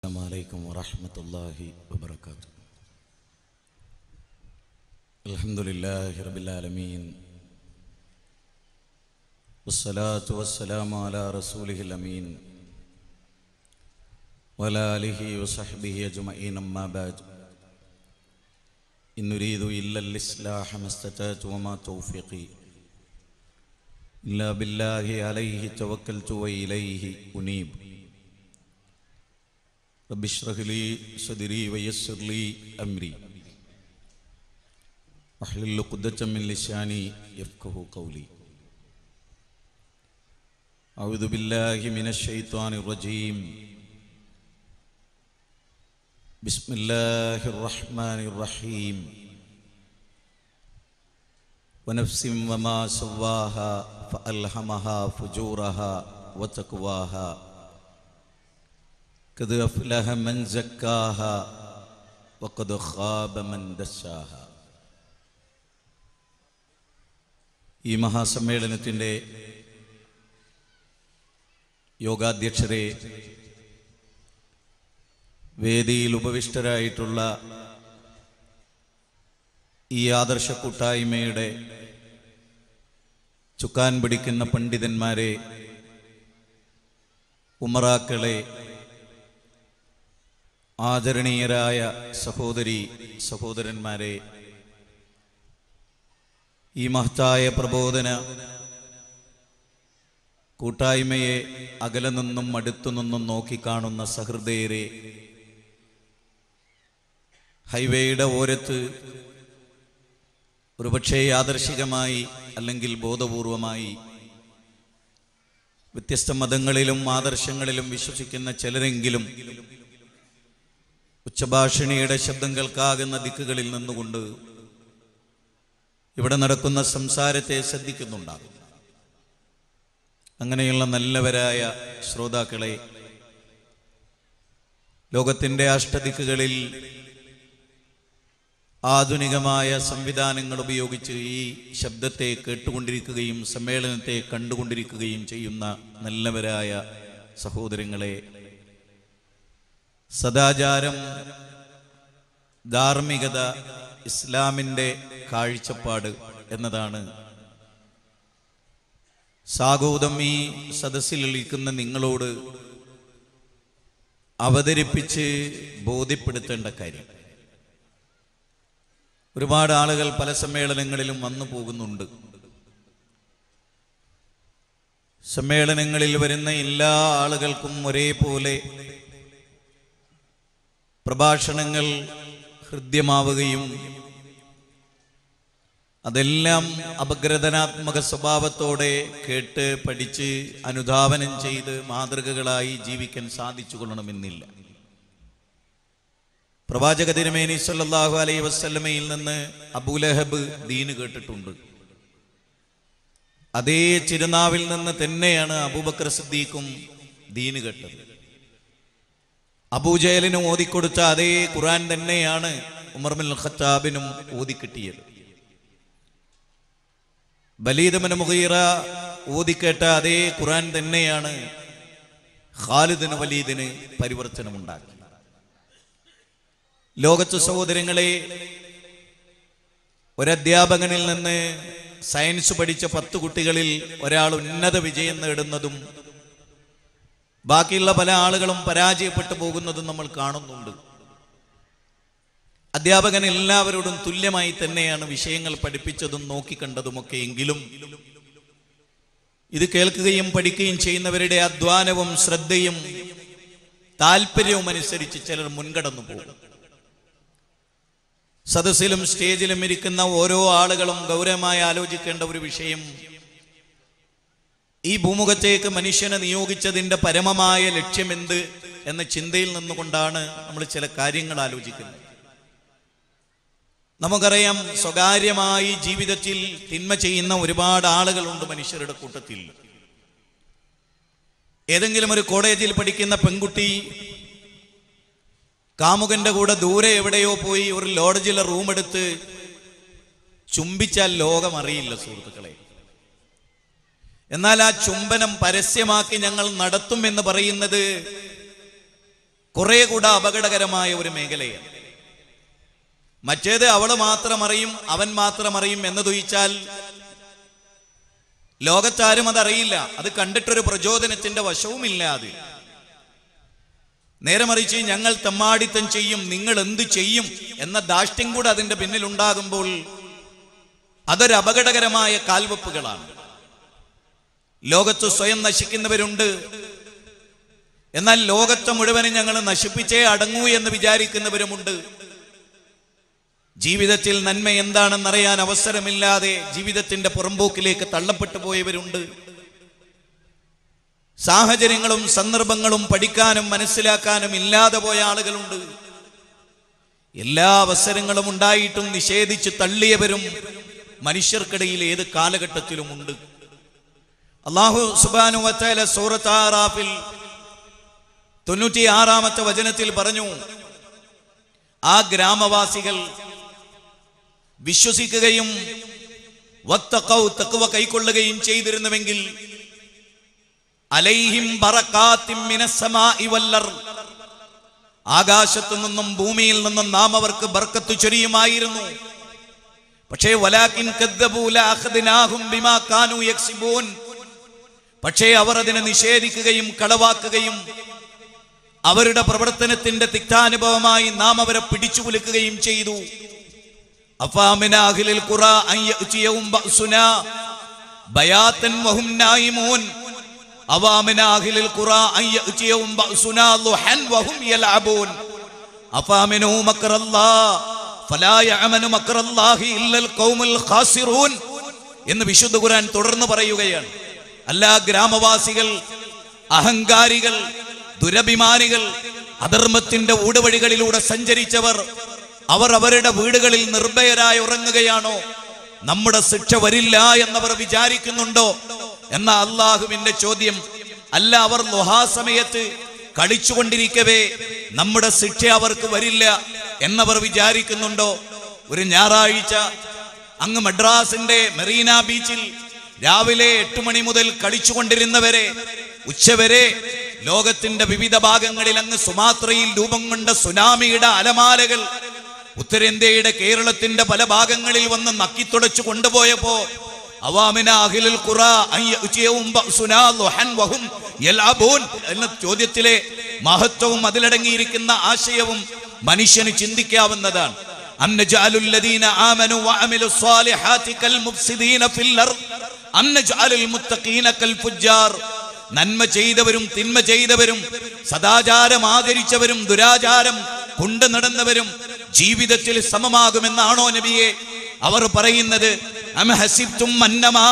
السلام عليكم ورحمة الله وبركاته الحمد لله رب العالمين والصلاة والسلام على رسوله الأمين وعلى آله وصحبه أجمعين أما بعد إن نريد إلا الإصلاح ما استطعت وما توفيقي إلا بالله عليه توكلت وإليه أنيب رب اشرح لي صدري ويسر لي أمري واحلل عقدة من لساني يفقه قولي أعوذ بالله من الشيطان الرجيم بسم الله الرحمن الرحيم ونفس وما سواها فألهمها فجورها وتقواها قد أفلح من زكاها وقد خاب من دساها ഈ മഹാസമ്മേളനത്തിൻ്റെ യോഗാധ്യക്ഷരെ വേദിയിൽ ഉപവിഷ്ടരായിട്ടുള്ള ഈ ആദർശ കൂട്ടായ്മയുടെ ചുക്കാൻ പിടിക്കുന്ന പണ്ഡിതന്മാരെ ഉമറാക്കളെ ആദരണീയരായ സഹോദരി സഹോദരന്മാരെ ഈ മഹത്തായ പ്രബോധന കൂട്ടായ്മയെ അകലെ നിന്നും അടുത്തു നിന്നും നോക്കിക്കാണുന്ന സഹൃദയരെ ഹൈവേയുടെ ഓരത്ത് ഒരുപക്ഷേ യാദർശികമായി അല്ലെങ്കിൽ ബോധപൂർവമായി വ്യത്യസ്ത മതങ്ങളിലും ആദർശങ്ങളിലും വിശ്വസിക്കുന്ന ചിലരെങ്കിലും ഉച്ചഭാഷിണിയുടെ ശബ്ദം കേൾക്കാകുന്ന ദിക്കുകളിൽ നിന്നുകൊണ്ട് ഇവിടെ നടക്കുന്ന സംസാരത്തെ ശ്രദ്ധിക്കുന്നുണ്ടാകും അങ്ങനെയുള്ള നല്ലവരായ ശ്രോതാക്കളെ ലോകത്തിൻ്റെ അഷ്ടദിക്കുകളിൽ ആധുനികമായ സംവിധാനങ്ങൾ ഉപയോഗിച്ച് ഈ ശബ്ദത്തെ കേട്ടുകൊണ്ടിരിക്കുകയും സമ്മേളനത്തെ കണ്ടുകൊണ്ടിരിക്കുകയും ചെയ്യുന്ന നല്ലവരായ സഹോദരങ്ങളെ സദാചാരം ധാർമ്മികത ഇസ്ലാമിൻ്റെ കാഴ്ചപ്പാട് എന്നതാണ് സാഗൂതം ഈ സദസ്സിൽ ഇരിക്കുന്ന നിങ്ങളോട് അവതരിപ്പിച്ച് ബോധ്യപ്പെടുത്തേണ്ട കാര്യം ഒരുപാട് ആളുകൾ പല സമ്മേളനങ്ങളിലും വന്നു പോകുന്നുണ്ട് സമ്മേളനങ്ങളിൽ വരുന്ന എല്ലാ ആളുകൾക്കും ഒരേപോലെ പ്രഭാഷണങ്ങൾ ഹൃദ്യമാവുകയും അതെല്ലാം അപഗ്രഥനാത്മക സ്വഭാവത്തോടെ കേട്ട് പഠിച്ച് അനുധാവനം ചെയ്ത് മാതൃകകളായി ജീവിക്കാൻ സാധിച്ചു കൊള്ളണമെന്നില്ല പ്രവാചക തിരുമേനി സല്ലല്ലാഹു അലൈഹി വസല്ലമയിൽ നിന്ന് അബൂലഹബ് ദീന് കേട്ടിട്ടുണ്ട് അതേ ചിരുനാവിൽ നിന്ന് തന്നെയാണ് അബൂബക്കർ സിദ്ദീഖും ദീന് കേട്ടത് അബൂജഹലിനും ഓതിക്കൊടുത്ത അതേ ഖുറാൻ തന്നെയാണ് ഉമർമിൽ ഖത്താബിനും ഓതിക്കിട്ടിയത് ബലീദമന് മുഹീറ ഓതിക്കേട്ട അതേ ഖുറാൻ തന്നെയാണ് ഖാലിദിന് വലീദിന് പരിവർത്തനമുണ്ടാക്കി ലോകത്ത് സഹോദരങ്ങളെ ഒരധ്യാപകനിൽ നിന്ന് സയൻസ് പഠിച്ച പത്ത് കുട്ടികളിൽ ഒരാൾ ഉന്നത വിജയം നേടുന്നതും ബാക്കിയുള്ള പല ആളുകളും പരാജയപ്പെട്ടു പോകുന്നതും നമ്മൾ കാണുന്നുണ്ട് അധ്യാപകൻ എല്ലാവരോടും തുല്യമായി തന്നെയാണ് വിഷയങ്ങൾ പഠിപ്പിച്ചതും നോക്കിക്കണ്ടതുമൊക്കെ എങ്കിലും ഇത് കേൾക്കുകയും പഠിക്കുകയും ചെയ്യുന്നവരുടെ അധ്വാനവും ശ്രദ്ധയും താല്പര്യവും അനുസരിച്ച് ചിലർ മുൻകടന്നു പോകും സദസ്സിലും സ്റ്റേജിലും ഇരിക്കുന്ന ഓരോ ആളുകളും ഗൗരവമായി ആലോചിക്കേണ്ട ഒരു വിഷയം ഈ ഭൂമുഖത്തേക്ക് മനുഷ്യനെ നിയോഗിച്ചതിൻ്റെ പരമമായ ലക്ഷ്യമെന്ത് എന്ന ചിന്തയിൽ നിന്നുകൊണ്ടാണ് നമ്മൾ ചില കാര്യങ്ങൾ ആലോചിക്കുന്നത് നമുക്കറിയാം സ്വകാര്യമായി ജീവിതത്തിൽ തിന്മ ചെയ്യുന്ന ഒരുപാട് ആളുകളുണ്ട് മനുഷ്യരുടെ കൂട്ടത്തിൽ ഏതെങ്കിലും ഒരു കോളേജിൽ പഠിക്കുന്ന പെൺകുട്ടി കാമുകന്റെ കൂടെ ദൂരെ എവിടെയോ പോയി ഒരു ലോഡ്ജിലെ റൂം എടുത്ത് ചുംബിച്ചാൽ ലോകം അറിയില്ല സുഹൃത്തുക്കളെ എന്നാൽ ആ ചുംബനം പരസ്യമാക്കി ഞങ്ങൾ നടത്തും എന്ന് പറയുന്നത് കുറെ കൂടെ അപകടകരമായ ഒരു മേഖലയാണ് മറ്റേത് അവള് മാത്രം അറിയും അവൻ മാത്രം അറിയും എന്ന് തൊഴിച്ചാൽ ലോകത്താരും അതറിയില്ല അത് കണ്ടിട്ടൊരു പ്രചോദനത്തിന്റെ വശവുമില്ല അത് നേരെ മറിച്ച് ഞങ്ങൾ തെമ്മാടിത്തം ചെയ്യും നിങ്ങൾ എന്ത് ചെയ്യും എന്ന ദാഷ്ട്യം കൂടെ അതിന്റെ പിന്നിലുണ്ടാകുമ്പോൾ അതൊരു അപകടകരമായ കാൽവെപ്പുകളാണ് ലോകത്ത് സ്വയം നശിക്കുന്നവരുണ്ട് എന്നാൽ ലോകത്തെ മുഴുവനും ഞങ്ങൾ നശിപ്പിച്ചേ അടങ്ങൂ എന്ന് വിചാരിക്കുന്നവരുമുണ്ട് ജീവിതത്തിൽ നന്മ എന്താണെന്നറിയാൻ അവസരമില്ലാതെ ജീവിതത്തിന്റെ പുറമ്പോക്കിലേക്ക് തള്ളപ്പെട്ടു പോയവരുണ്ട് സാഹചര്യങ്ങളും സന്ദർഭങ്ങളും പഠിക്കാനും മനസ്സിലാക്കാനും ഇല്ലാതെ പോയ ആളുകളുണ്ട് എല്ലാ അവസരങ്ങളും ഉണ്ടായിട്ടും നിഷേധിച്ച് തള്ളിയവരും മനുഷ്യർക്കിടയിൽ ഏത് കാലഘട്ടത്തിലുമുണ്ട് അള്ളാഹു സുബാനു വത്തല സൂറത്താറാഫിൽ തൊണ്ണൂറ്റി ആറാമത്തെ വചനത്തിൽ പറഞ്ഞു ആ ഗ്രാമവാസികൾ വിശ്വസിക്കുകയും വത്തഖൗ തഖ്വ കൈക്കൊള്ളുകയും ചെയ്തിരുന്നുവെങ്കിൽ അലൈഹിം ബറകാത്തിൻ മിനസ്സമാഇ വല്ലർ ആകാശത്തു നിന്നും ഭൂമിയിൽ നിന്നും നാം അവർക്ക് ബർക്കത്ത് ചൊരിയുമായിരുന്നു പക്ഷേ വലാകിൻ കദ്ദബൂ ലഅഖദ്നാഹും ബിമാ കാനൂ യക്സിബൂൻ പക്ഷേ അവർ അതിനെ നിഷേധിക്കുകയും കളവാക്കുകയും അവരുടെ പ്രവർത്തനത്തിന്റെ തിക്താനുഭവമായി നാം അവരെ പിടിച്ചു കുലുക്കുകയും ചെയ്തു അഫാമിന അഖിലിൽ ഖുറ അൻ യഅ്തിയഹും ബഅസുനാ ബയാതൻ വഹും നായിമൂൻ അവാമിന അഖിലിൽ ഖുറ അൻ യഅ്തിയഹും ബഅസുനാ ളുഹൻ വഹും യലഅബൂൻ അഫാമിനു മക്റല്ലാഹ് ഫലാ യഅമനു മക്റല്ലാഹി ഇല്ലൽ ഖൗമുൽ ഖാസിറൂൻ എന്ന് വിശുദ്ധ ഖുർആൻ തുടർന്ന് പറയുകയാണ് അല്ല ഗ്രാമവാസികൾ അഹങ്കാരികൾ ദുരഭിമാനികൾ അധർമ്മത്തിന്റെ ഊടുവഴികളിലൂടെ സഞ്ചരിച്ചവർ അവർ അവരുടെ വീടുകളിൽ നിർഭയരായി ഉറങ്ങുകയാണോ നമ്മുടെ ശിക്ഷ വരില്ല എന്നവർ വിചാരിക്കുന്നുണ്ടോ എന്ന അള്ളാഹുവിന്റെ ചോദ്യം അല്ല അവർ ലുഹാസമയത്ത് കളിച്ചുകൊണ്ടിരിക്കവേ നമ്മുടെ ശിക്ഷ അവർക്ക് വരില്ല എന്നവർ വിചാരിക്കുന്നുണ്ടോ ഒരു ഞായറാഴ്ച അങ്ങ് മദ്രാസിന്റെ മെറീന ബീച്ചിൽ രാവിലെ എട്ട് മണി മുതൽ കളിച്ചുകൊണ്ടിരുന്നവരെ ഉച്ചവരെ ലോകത്തിന്റെ വിവിധ ഭാഗങ്ങളിൽ അങ്ങ് സുമാത്രയിൽ രൂപം കൊണ്ട സുനാമിയുടെ അലമാലകൾ ഉത്തരേന്ത്യയുടെ കേരളത്തിന്റെ പല ഭാഗങ്ങളിൽ വന്ന് നക്കിത്തുടച്ചു കൊണ്ടുപോയപ്പോ അവാമിന അഖിലുൽ ഖുറ അൻ യഅ്തിയഹും ബഅസുനാ ളുഹൻ വഹും യൽഅബൂൻ എന്ന ചോദ്യത്തിലെ മഹത്വവും അതിലടങ്ങിയിരിക്കുന്ന ആശയവും മനുഷ്യന് ചിന്തിക്കാവുന്നതാണ് അം നജഅലുൽ ലദീന ആമനു വഅമിലുസ് സ്വാലിഹാത്തി കൽ മുഫ്സിദീന ഫിൽ അർദ് അം നജഅലുൽ മുത്തഖീന കൽ ഫുജ്ജാർ നന്മ ചെയ്തവരും തിന്മ ചെയ്തവരും സദാചാരം ആദരിച്ചവരും ദുരാചാരം കൊണ്ടു നടന്നവരും ജീവിതത്തിൽ സമമാകുമെന്നാണോ നബിയെ അവർ പറയുന്നത് അം ഹസിബ്തും അന്നമാ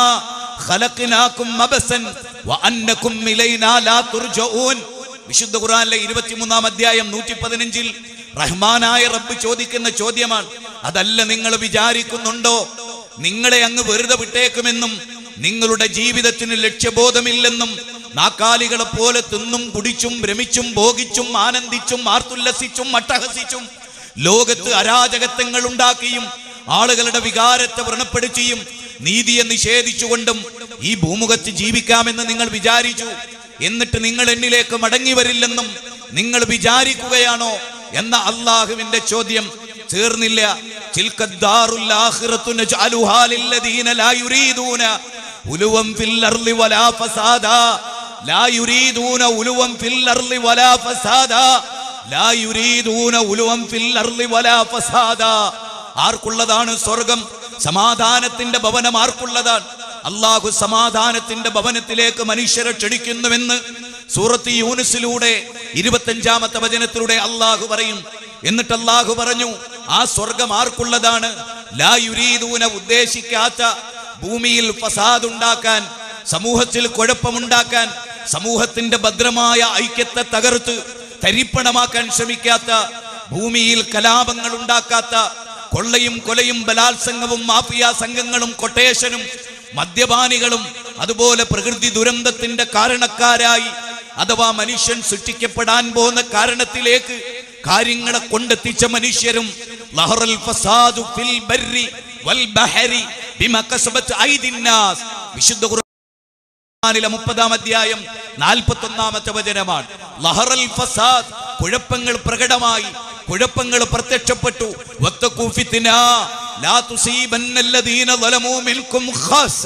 ഖലഖനാകും അബസൻ വഅന്നകും ഇലൈനാ ലാ തുർജഊൻ വിശുദ്ധ ഖുർആനിലെ ഇരുപത്തിമൂന്നാം അധ്യായം നൂറ്റി പതിനഞ്ചിൽ റഹ്മാനായ റബ്ബ് ചോദിക്കുന്ന ചോദ്യമാണ് അതല്ല നിങ്ങൾ വിചാരിക്കുന്നുണ്ടോ നിങ്ങളെ അങ്ങ് വെറുതെ വിട്ടേക്കുമെന്നും നിങ്ങളുടെ ജീവിതത്തിന് ലക്ഷ്യബോധമില്ലെന്നും നാക്കാലികളെ പോലെ തിന്നും കുടിച്ചും ഭ്രമിച്ചും ഭോഗിച്ചും ആനന്ദിച്ചും ആർത്തുല്ലസിച്ചും അട്ടഹസിച്ചും ലോകത്ത് അരാജകത്വങ്ങൾ ഉണ്ടാക്കിയും ആളുകളുടെ വികാരത്തെ വ്രണപ്പെടുത്തിയും നീതിയെ നിഷേധിച്ചുകൊണ്ടും ഈ ഭൂമുഖത്ത് ജീവിക്കാമെന്ന് നിങ്ങൾ വിചാരിച്ചു എന്നിട്ട് നിങ്ങൾ എന്നിലേക്ക് മടങ്ങി വരില്ലെന്നും നിങ്ങൾ വിചാരിക്കുകയാണോ എന്ന അള്ളാഹുവിന്റെ ചോദ്യം തീർന്നില്ല തിൽക്കദ്ദാറുൽ ആഖിറത്തു നജ്അലുഹാ ലില്ലദീന ലാ യുരീദൂന ഉലുവം ഫിൽ അർളി വലാ ഫസാദാ ലാ യുരീദൂന ഉലുവം ഫിൽ അർളി വലാ ഫസാദാ ലാ യുരീദൂന ഉലുവം ഫിൽ അർളി വലാ ഫസാദാ ആർക്കുള്ളതാണ് സ്വർഗം സമാധാനത്തിന്റെ ഭവനം ആർക്കുള്ളതാണ് അള്ളാഹു സമാധാനത്തിന്റെ ഭവനത്തിലേക്ക് മനുഷ്യരെ ക്ഷണിക്കുന്നുവെന്ന് സൂറത്ത് യൂനിസിലൂടെ ഇരുപത്തഞ്ചാമത്തെ വചനത്തിലൂടെ അള്ളാഹു പറയും എന്നിട്ട് അള്ളാഹു പറഞ്ഞു ആ സ്വർഗം ആർക്കുള്ളതാണ് ലാ യുരീദൂന ഉദ്ദേശിക്കാത്ത ഭൂമിയിൽ ഫസാദ് ഉണ്ടാക്കാൻ സമൂഹത്തിൽ കുഴപ്പമുണ്ടാക്കാൻ സമൂഹത്തിന്റെ ഭദ്രമായ ഐക്യത്തെ തകർത്ത് തരിപ്പണമാക്കാൻ ശ്രമിക്കാത്ത ഭൂമിയിൽ കലാപങ്ങൾ ഉണ്ടാക്കാത്ത കൊള്ളയും കൊലയും ബലാത്സംഗവും മാഫിയ സംഘങ്ങളും കൊട്ടേഷനും മദ്യപാനികളും അതുപോലെ പ്രകൃതി ദുരന്തത്തിന്റെ കാരണക്കാരായി അഥവാ മനുഷ്യൻ സൃഷ്ടിക്കപ്പെടാൻ പോകുന്ന കാരണത്തിലേക്ക് കാര്യങ്ങളെ കൊണ്ടെത്തിച്ച മനുഷ്യരും ലഹറൽ ഫസാദു ഫിൽ ബർരി വൽ ബഹരി ബിമ കസബത്ത് ഐദിന്നാസ് വിശുദ്ധ ഖുർആൻ ഖുർആനിലെ മുപ്പതാം അധ്യായം നാൽപ്പത്തി ഒന്നാമത്തെ വചനമാണ് ലഹറൽ ഫസാദ് കുഴപ്പങ്ങൾ പ്രകടമായി കുഴപ്പങ്ങൾ പ്രത്യക്ഷപ്പെട്ടു വത്തഖൂ ഫിത്ന ലാ തുസീബന്നല്ലദീന ളലമൂ മിൻകും ഖാസ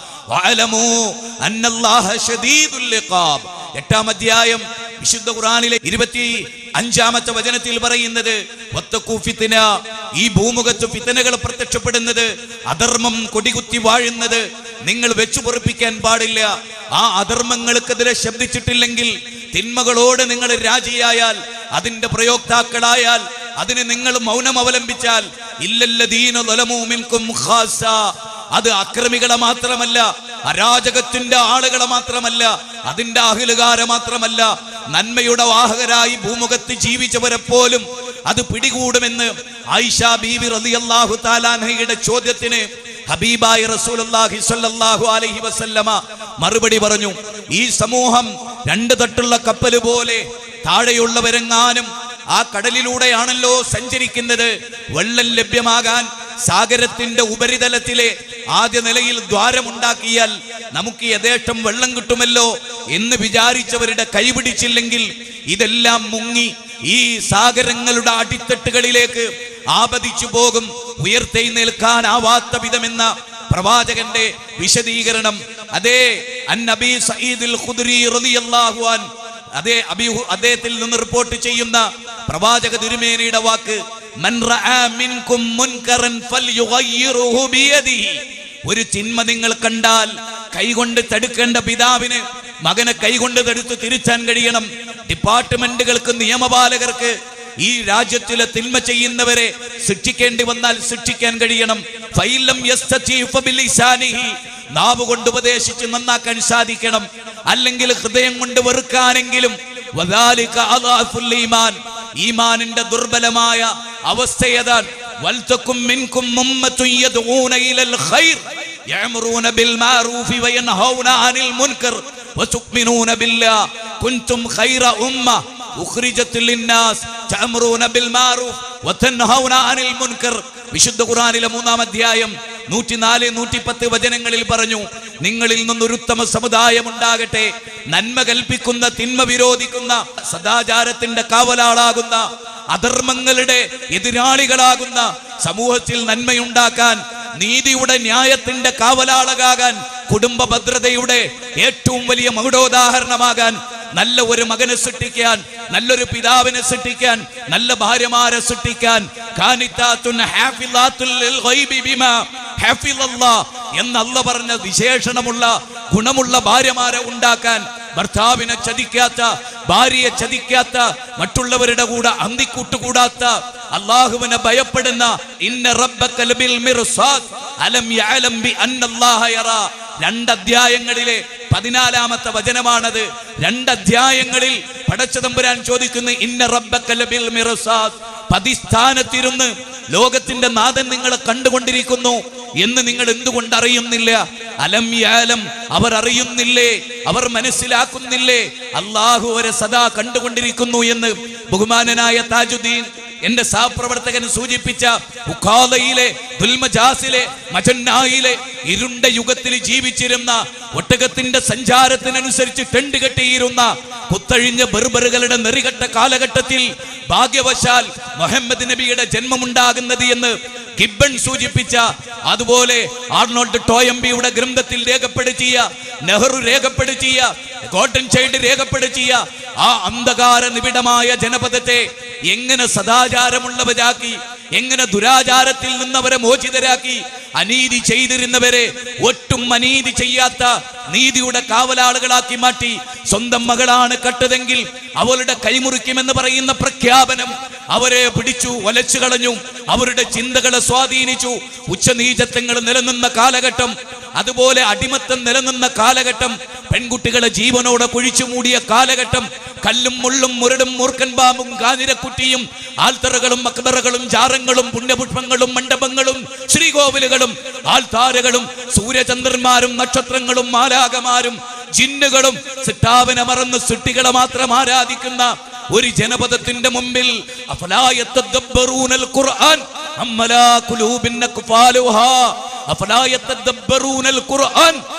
വഅലമൂ അന്നല്ലാഹ ശദീദുൽ ഇഖാബ് എട്ടാം അധ്യായം വിശുദ്ധ ഖുർആനിലെ ഇരുപത്തി അഞ്ചാമത്തെ വചനത്തിൽ പറയുന്നത് വത്തഖൂ ഫിത്ന ഈ ഭൂമുഖത്ത് ഫിത്തനകൾ പ്രത്യക്ഷപ്പെടുന്നത് അധർമ്മം കൊടികുത്തി വാഴുന്നത് നിങ്ങൾ വെച്ചു പൊറുപ്പിക്കാൻ പാടില്ല ആ അധർമ്മങ്ങൾക്കെതിരെ ശബ്ദിച്ചിട്ടില്ലെങ്കിൽ തിന്മകളോട് നിങ്ങൾ രാജിയായാൽ അതിന്റെ പ്രയോക്താക്കളായാൽ അതിന് നിങ്ങൾ മൗനം അവലംബിച്ചാൽ ഇല്ലല്ലദീന ളലമൂ മിൻകും ഖാസ അത് അക്രമികളെ മാത്രമല്ല അരാജകത്തിന്റെ ആളുകളെ മാത്രമല്ല അതിന്റെ അഹിലുകാരെ മാത്രമല്ല നന്മയുടെ വാഹകരായി ഭൂമുഖത്ത് ജീവിച്ചവരെ പോലും അത് പിടികൂടുമെന്ന് ആയിഷ ബീബി റളിയല്ലാഹു താലാൻഹയുടെ ചോദ്യത്തിന് ഹബീബായി റസൂലുള്ളാഹി സ്വല്ലല്ലാഹു അലൈഹി വസല്ലമ മറുപടി പറഞ്ഞു ഈ സമൂഹം രണ്ട് തട്ടുള്ള കപ്പൽ പോലെ താഴെയുള്ളവരെങ്ങാനും ആ കടലിലൂടെയാണല്ലോ സഞ്ചരിക്കുന്നത് വെള്ളം ലഭ്യമാകാൻ സാഗരത്തിന്റെ ഉപരിതലത്തിലെ ആദ്യ നിലയിൽ ദ്വാരമുണ്ടാക്കിയാൽ നമുക്ക് യഥേഷ്ടം വെള്ളം കിട്ടുമല്ലോ എന്ന് വിചാരിച്ചവരുടെ കൈപിടിച്ചില്ലെങ്കിൽ ഇതെല്ലാം മുങ്ങി ഈ സാഗരങ്ങളുടെ അടിത്തട്ടുകളിലേക്ക് ആപതിച്ചു പോകും ഉയർത്തെഴുന്നേൽക്കാനാവാത്ത വിധമെന്ന പ്രവാചകന്റെ വിശദീകരണം അതേ അന്നബി സഈദുൽ ഖുദ്രി റളിയല്ലാഹു അൻ അതേ അബി അദ്ദേഹത്തിൽ നിന്ന് റിപ്പോർട്ട് ചെയ്യുന്ന പ്രവാചക തിരുമേനിയുടെ വാക്ക് മൻ റആ മിൻകും മുൻകറൻ ഫൽയുഗയ്യിറുഹു ബിയദിഹി ഒരു തിന്മ നിങ്ങൾ കണ്ടാൽ കൈകൊണ്ട് തടുക്കേണ്ട പിതാവിന് മകനെ കൈകൊണ്ട് തടുത്ത് തിരിച്ചാൻ കഴിയണം ഡിപ്പാർട്ട്മെന്റുകൾക്ക് നിയമപാലകർക്ക് ഈ രാജ്യത്തിലെ തിന്മ ചെയ്യുന്നവരെ ശിക്ഷിക്കേണ്ടി വന്നാൽ ശിക്ഷിക്കാൻ കഴിയണം ഫൈലം യസ്തതീ ഫബിലിസാനിഹി നാവ് കൊണ്ട് ഉപദേശിച്ച് നന്നാക്കാൻ സാധിക്കണം അല്ലെങ്കിൽ ഹൃദയം കൊണ്ട് വെറുക്കാനെങ്കിലും വദാലിക അദാഫുൽ ഈമാൻ ഈമാനിന്റെ ദുർബലമായ അവസ്ഥയതാണ് വൽതക്കും മിൻകും ഉമ്മത്തുൻ യദ്ഊന ഇലൽ ഖൈർ يأمرون بالمعروف وينهون عن المنكر وتؤمنون بالله كنتم خير أمة أخرجت للناس تأمرون بالمعروف وتنهون عن المنكر വിശുദ്ധ ഖുർആനിലെ മൂന്നാം അധ്യായം നൂറ്റിനാല് നൂറ്റിപ്പത്ത് വചനങ്ങളിൽ പറഞ്ഞു നിങ്ങളിൽ നിന്നൊരു ഉത്തമ സമുദായം ഉണ്ടാകട്ടെ നന്മ കൽപ്പിക്കുന്ന തിന്മ വിരോധിക്കുന്ന സദാചാരത്തിന്റെ കാവലാളാകുന്ന അധർമ്മങ്ങളുടെ എതിരാളികളാകുന്ന സമൂഹത്തിൽ നന്മയുണ്ടാക്കാൻ നീതിയുടെ ന്യായത്തിന്റെ കാവലാളകാകാൻ കുടുംബ ഭദ്രതയുടെ ഏറ്റവും വലിയ മകുടോദാഹരണമാകാൻ നല്ല ഒരു മകനെ സൃഷ്ടിക്കാൻ നല്ലൊരു പിതാവിനെ സൃഷ്ടിക്കാൻ നല്ല ഭാര്യമാരെ സൃഷ്ടിക്കാൻ കാനിത്താത്തുൻ ഹാഫിളാത്തുൽ ലിൽ ഗൈബി ബിമാ ഹാഫിളല്ലാഹ് എന്ന് അല്ല പറഞ്ഞ വിശേഷണമുള്ള ഗുണമുള്ള ഭാര്യമാരെ ഉണ്ടാക്കാൻ ഭർത്താവിനെ ചതിക്കാത്ത ഭാര്യയെ ചതിക്കാത്ത മറ്റുള്ളവരുടെ കൂടെ അന്തിക്കൂട്ടുകൂടാത്ത അള്ളാഹുവിനെ ഭയപ്പെടുന്ന ഇന്ന റബ്ബക ലബിൽ മിർസാദ് അലം യഅലം ബി അന്നല്ലാഹ യറാ രണ്ട് അധ്യായങ്ങളിലെ പതിനാലാമത്തെ വചനമാണത് രണ്ട് അധ്യായങ്ങളിൽ പടച്ചതമ്പുരാൻ ചോദിക്കുന്നു ഇന്ന റബ്ബക ലബിൽ മിർസാദ് പതിസ്ഥാനത്തിരുന്ന് ലോകത്തിന്റെ നാഥൻ നിങ്ങളെ കണ്ടുകൊണ്ടിരിക്കുന്നു എന്ന് നിങ്ങൾ എന്തുകൊണ്ട് അറിയുന്നില്ല അലം യാലം അവർ അറിയുന്നില്ലേ അവർ മനസ്സിലാക്കുന്നില്ലേ അള്ളാഹു അവരെ സദാ കണ്ടുകൊണ്ടിരിക്കുന്നു എന്ന് ബഹുമാനനായ താജുദ്ദീൻ എന്റെ സഹപ്രവർത്തകൻ സൂചിപ്പിച്ച ഉഖാലയിലെ ദുൽമജാസിലെ മജന്നായിലെ ഇരുണ്ട യുഗത്തിൽ ജീവിച്ചിരുന്ന ഒട്ടകത്തിന്റെ സഞ്ചാരത്തിനനുസരിച്ച് ടെണ്ട് കെട്ടിയിരുന്ന കുത്തഴിഞ്ഞ ബെർബറുകളുടെ നെറികെട്ട കാലഘട്ടത്തിൽ ഭാഗ്യവശാൽ മുഹമ്മദ് നബിയുടെ ജന്മമുണ്ടാകുന്നത് എന്ന് ഗിബൺ സൂചിപ്പിച്ച അതുപോലെ ആർണോൾഡ് ടോയംബിയുടെ ഗ്രന്ഥത്തിൽ രേഖപ്പെടുത്തിയ നെഹ്റു രേഖപ്പെടുത്തിയ കോട്ടൺ ചൈൽഡ് രേഖപ്പെടുത്തിയ ആ അന്ധകാര നിബിഡമായ ജനപദത്തെ എങ്ങനെ സദാചാരമുള്ളവരാക്കി എങ്ങനെ ദുരാചാരത്തിൽ നിന്നവരെ മോചിതരാക്കി അനീതി ചെയ്തിരുന്നവരെ ഒട്ടും അനീതി ചെയ്യാത്ത നീതിയുടെ കാവലാളുകളാക്കി മാറ്റി സ്വന്തം മകളാണ് കട്ടതെങ്കിൽ അവളുടെ കൈമുറിക്കുമെന്ന് പറയുന്ന പ്രഖ്യാപനം അവരെ പിടിച്ചു വലച്ചു കളഞ്ഞു അവരുടെ ചിന്തകളെ സ്വാധീനിച്ചു ഉച്ചനീചത്വങ്ങൾ നിലനിന്ന കാലഘട്ടം അതുപോലെ അടിമത്തം നിലനിന്ന കാലഘട്ടം പെൺകുട്ടികളെ ജീവനോടെ കുഴിച്ചു മൂടിയ കാലഘട്ടം കല്ലും മുള്ളും മുരടും മൂർക്കൻ പാമ്പും കാഞ്ഞിരക്കുറ്റിയും ആൽത്തറകളും മക്ബറകളും ജാറങ്ങളും പുണ്യപുഷ്പങ്ങളും മണ്ഡപങ്ങളും ശ്രീകോവിലുകളും ആൽത്താരകളും സൂര്യചന്ദ്രന്മാരും നക്ഷത്രങ്ങളും മാലാകമാരും ജിന്നുകളും സിട്ടാവിനെ മറന്ന് സിട്ടികളെ മാത്രം ആരാധിക്കുന്ന ഒരു ജനപദത്തിന്റെ മുമ്പിൽ അഫലാ യതദബ്ബറൂനൽ ഖുർആൻ അമ്മലാ ഖുലൂബിൻ അക്ഫാലുഹാ അഫലാ യതദബ്ബറൂനൽ ഖുർആൻ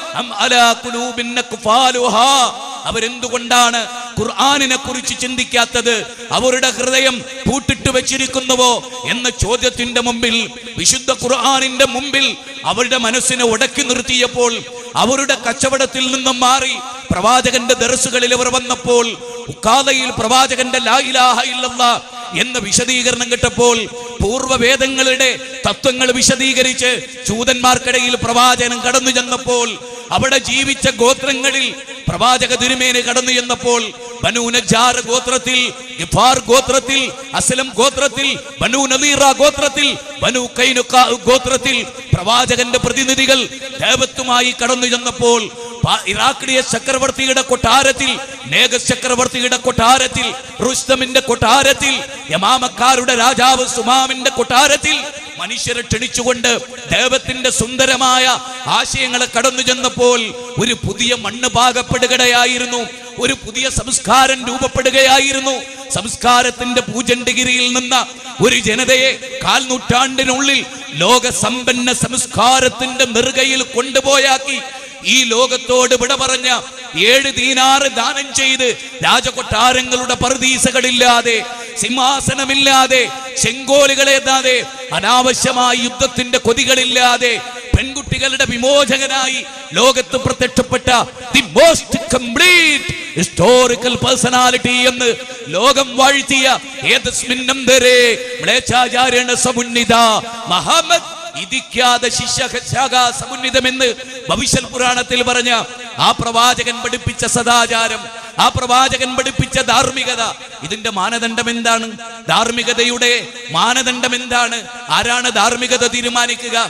അം അലാ ഖുലൂബിൻ അക്ഫാലുഹാ അവരെന്തുകൊണ്ടാണ് ഖുർആനിനെ കുറിച്ച് ചിന്തിക്കാത്തത് അവരുടെ ഹൃദയം പൂട്ടിട്ട് വെച്ചിരിക്കുന്നുവോ എന്ന ചോദ്യത്തിന്റെ മുമ്പിൽ വിശുദ്ധ ഖുർആനിന്റെ മുമ്പിൽ അവരുടെ മനസ്സിനെ ഉടക്കി നിർത്തിയപ്പോൾ അവരുടെ കച്ചവടത്തിൽ നിന്നും മാറി പ്രവാചകന്റെ ദർസുകളിൽ അവർ വന്നപ്പോൾ ഉക്കാലയിൽ പ്രവാചകന്റെ ലാ ഇലാഹ ഇല്ലല്ലാ എന്ന വിശദീകരണം കിട്ടപ്പോൾ പൂർവ്വവേദങ്ങളുടെ തത്വങ്ങൾ വിശദീകരിച്ച് ചൂതന്മാർക്കിടയിൽ പ്രവാചകൻ കടന്നു ചെന്നപ്പോൾ അവിടെ ജീവിച്ച ഗോത്രങ്ങളിൽ പ്രവാചക തിരുമേന് കടന്നു ചെന്നപ്പോൾ ബനു നജാർ ഗോത്രത്തിൽ ഗിഫാർ ഗോത്രത്തിൽ അസ്ലം ഗോത്രത്തിൽ ബനു നദീറ ഗോത്രത്തിൽ ബനു കൈനുക്ക ഗോത്രത്തിൽ പ്രവാചകന്റെ പ്രതിനിധികൾ ദേവത്വമായി കടന്നു ചെന്നപ്പോൾ പ- ഇറാഖിലെ ചക്രവർത്തിയുടെ കൊട്ടാരത്തിൽ നേഗസ് ചക്രവർത്തിയുടെ കൊട്ടാരത്തിൽ റുസ്തമിന്റെ കൊട്ടാരത്തിൽ യമാമക്കാരുടെ രാജാവ് സുമാമിന്റെ കൊട്ടാരത്തിൽ മനുഷ്യരെ ക്ഷണിച്ചുകൊണ്ട് ദൈവത്തിന്റെ സുന്ദരമായ ആശയങ്ങളെ കടന്നു ചെന്നപ്പോൾ ഒരു പുതിയ മണ്ണ് പാകപ്പെടുകയായിരുന്നു ഒരു പുതിയ സംസ്കാരം രൂപപ്പെടുകയായിരുന്നു സംസ്കാരത്തിന്റെ പൂജണ്ടഗിരിയിൽ നിന്ന് ഒരു ജനതയെ കാൽ നൂറ്റാണ്ടിനുള്ളിൽ ലോക സമ്പന്ന സംസ്കാരത്തിന്റെ നെറുകയിൽ കൊണ്ടുപോയാക്കി ഈ ലോകത്തോട് വിട പറഞ്ഞ ഏഴ് ദീനാറ് ദാനം ചെയ്ത് രാജകൊട്ടാരങ്ങളുടെ പറുദീസകളില്ലാതെ സിംഹാസനമില്ലാതെ ചെങ്കോലുകളേതാതെ അനാവശ്യമായ യുദ്ധത്തിന്റെ കൊതികളില്ലാതെ പെൺകുട്ടികളുടെ വിമോചകനായി ലോകത്ത് പ്രത്യക്ഷപ്പെട്ട the most complete historical personality എന്ന് ലോകം വാഴ്ത്തിയ ഏതസ്മിന്നംതരേ മ്ലേച്ഛാചാര്യണ സമുന്നിത മഹമ്മദ് ഇരിക്കാതെ ശിഷ്യശാഖ സമുന്നിതമെന്ന് ഭവിഷ്യൽ പുരാണത്തിൽ പറഞ്ഞ ആ പ്രവാചകൻ പഠിപ്പിച്ച സദാചാരം ആ പ്രവാചകൻ പഠിപ്പിച്ച ധാർമ്മികത ഇതിന്റെ മാനദണ്ഡം എന്താണ് ധാർമ്മികതയുടെ മാനദണ്ഡം എന്താണ് ആരാണ് ധാർമ്മികത തീരുമാനിക്കുക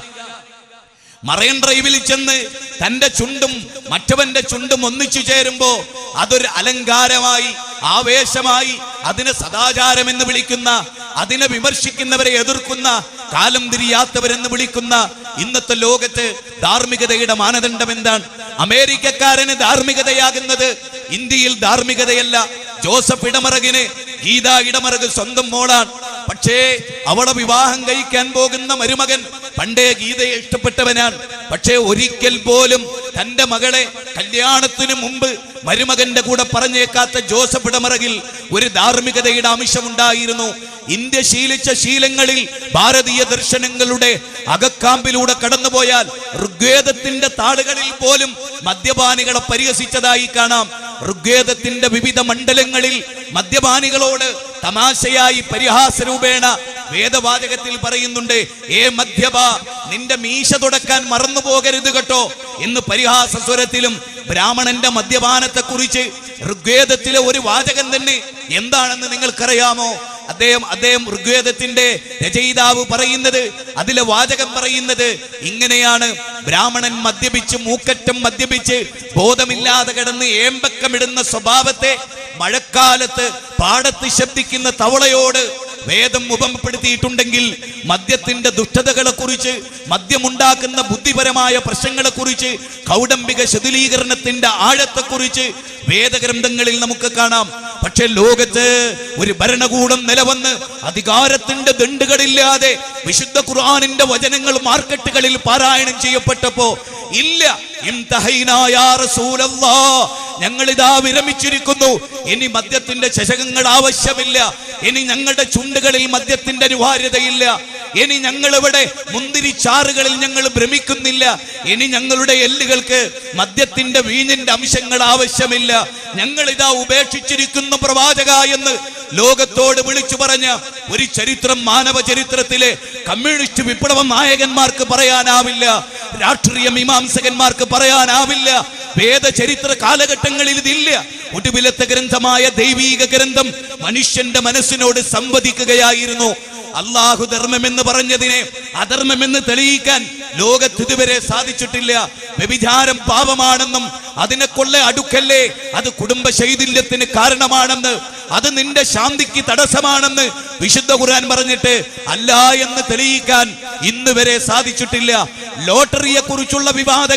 മറൈൻ ഡ്രൈവിൽ ചെന്ന് തന്റെ ചുണ്ടും മറ്റവന്റെ ചുണ്ടും ഒന്നിച്ചു ചേരുമ്പോ അതൊരു അലങ്കാരമായി ആവേശമായി അതിനെ സദാചാരം എന്ന് വിളിക്കുന്ന അതിനെ വിമർശിക്കുന്നവരെ എതിർക്കുന്ന കാലം തിരിയാത്തവരെന്ന് വിളിക്കുന്ന ഇന്നത്തെ ലോകത്ത് ധാർമ്മികതയുടെ മാനദണ്ഡം എന്താണ് അമേരിക്കക്കാരന് ധാർമ്മികതയാകുന്നത് ഇന്ത്യയിൽ ധാർമ്മികതയല്ല ജോസഫ് ഇടമറകിന് ഗീത ഇടമറക് സ്വന്തം മോളാണ് പക്ഷേ അവളെ വിവാഹം കഴിക്കാൻ പോകുന്ന മരുമകൻ പണ്ടേ ഗീതയെ ഇഷ്ടപ്പെട്ടവനാണ് പക്ഷേ ഒരിക്കൽ പോലും തന്റെ മകളെ കല്യാണത്തിന് മുമ്പ് മരുമകന്റെ കൂടെ പറഞ്ഞേക്കാത്ത ജോസഫ് ഇടമറകിൽ ഒരു ധാർമ്മികതയുടെ അംശമുണ്ടായിരുന്നു ഇന്ത്യ ശീലിച്ച ശീലങ്ങളിൽ ഭാരതീയ ദർശനങ്ങളുടെ അകക്കാമ്പിലൂടെ കടന്നുപോയാൽ ഋഗ്വേദത്തിന്റെ താളുകളിൽ പോലും മദ്യപാനികളെ പരിഹസിച്ചതായി കാണാം ഋഗ്വേദത്തിന്റെ വിവിധ മണ്ഡലങ്ങളിൽ മദ്യപാനികളോട് തമാശയായി പരിഹാസ രൂപേണ വേദവാചകത്തിൽ പറയുന്നുണ്ട് ഏ മദ്യപ നിന്റെ മീശ തുടക്കാൻ മറന്നു പോകരുത് കേട്ടോ എന്ന് പരിഹാസ സ്വരത്തിലും ബ്രാഹ്മണന്റെ മദ്യപാനത്തെ കുറിച്ച് ഋഗ്വേദത്തിലെ ഒരു വാചകം തന്നെ എന്താണെന്ന് നിങ്ങൾക്കറിയാമോ അദ്ദേഹം അദ്ദേഹം ഋഗ്വേദത്തിന്റെ രചയിതാവ് പറയുന്നത് അതിലെ വാചകം പറയുന്നത് ഇങ്ങനെയാണ് ബ്രാഹ്മണൻ മദ്യപിച്ച് മൂക്കറ്റം മദ്യപിച്ച് ബോധമില്ലാതെ കിടന്ന് ഏമ്പക്കമിടുന്ന സ്വഭാവത്തെ മഴക്കാലത്ത് പാടത്ത് ശബ്ദിക്കുന്ന തവളയോട് വേദം ഉപമപ്പെടുത്തിയിട്ടുണ്ടെങ്കിൽ മദ്യത്തിന്റെ ദുഷ്ടതകളെ കുറിച്ച് മദ്യമുണ്ടാക്കുന്ന ബുദ്ധിപരമായ പ്രശ്നങ്ങളെ കുറിച്ച് കൗടംബിക ശിഥിലീകരണത്തിന്റെ ആഴത്തെക്കുറിച്ച് വേദഗ്രന്ഥങ്ങളിൽ നമുക്ക് കാണാം പക്ഷെ ലോകത്ത് ഒരു ഭരണകൂടം നിലവന്ന് അധികാരത്തിന്റെ ദണ്ടുകളില്ലാതെ വിശുദ്ധ ഖുർആാനിന്റെ വചനങ്ങൾ മാർക്കറ്റുകളിൽ പാരായണം ചെയ്യപ്പെട്ടപ്പോ ഇല്ല ഇംതഹൈനാ യാ റസൂലല്ലാ. ഞങ്ങളിതാ വിരമിച്ചിരിക്കുന്നു ഇനി മദ്യത്തിന്റെ ചഷകങ്ങൾ ആവശ്യമില്ല ഇനി ഞങ്ങളുടെ ചുണ്ടുകളിൽ മദ്യത്തിന്റെ അനിവാര്യതയില്ല ഇനി ഞങ്ങൾ ഇവിടെ മുന്തിരി ചാറുകളിൽ ഞങ്ങൾ ഭ്രമിക്കുന്നില്ല ഇനി ഞങ്ങളുടെ എല്ലുകൾക്ക് മദ്യത്തിന്റെ വീഞ്ഞിന്റെ അംശങ്ങൾ ആവശ്യമില്ല ഞങ്ങൾ ഇതാ ഉപേക്ഷിച്ചിരിക്കുന്ന പ്രവാചക എന്ന് ലോകത്തോട് വിളിച്ചു പറഞ്ഞ ഒരു ചരിത്രം മാനവ ചരിത്രത്തിലെ കമ്മ്യൂണിസ്റ്റ് വിപ്ലവ നായകന്മാർക്ക് പറയാനാവില്ല രാഷ്ട്രീയ മീമാംസകന്മാർക്ക് പറയാനാവില്ല വേദചരിത്ര കാലഘട്ടങ്ങളിൽ ഇതില്ല ഒടുവിലത്തെ ഗ്രന്ഥമായ ദൈവീക ഗ്രന്ഥം മനുഷ്യന്റെ മനസ്സിനോട് സംവദിക്കുകയായിരുന്നു അള്ളാഹു ധർമ്മം എന്ന് പറഞ്ഞതിനെ അധർമ്മമെന്ന് തെളിയിക്കാൻ ലോകത്ത് ഇതുവരെ സാധിച്ചിട്ടില്ല വ്യഭിചാരം പാപമാണെന്നും അതിനെ കൊള്ള അടുക്കല്ലേ അത് കുടുംബ ശൈഥില്യത്തിന് കാരണമാണെന്ന് അത് നിന്റെ ശാന്തിക്ക് തടസ്സമാണെന്ന് വിശുദ്ധ ഖുർആൻ പറഞ്ഞിട്ട് അല്ല എന്ന് തെളിയിക്കാൻ ഇന്ന് വരെ സാധിച്ചിട്ടില്ല ലോട്ടറിയെ കുറിച്ചുള്ള വിവാദങ്ങൾ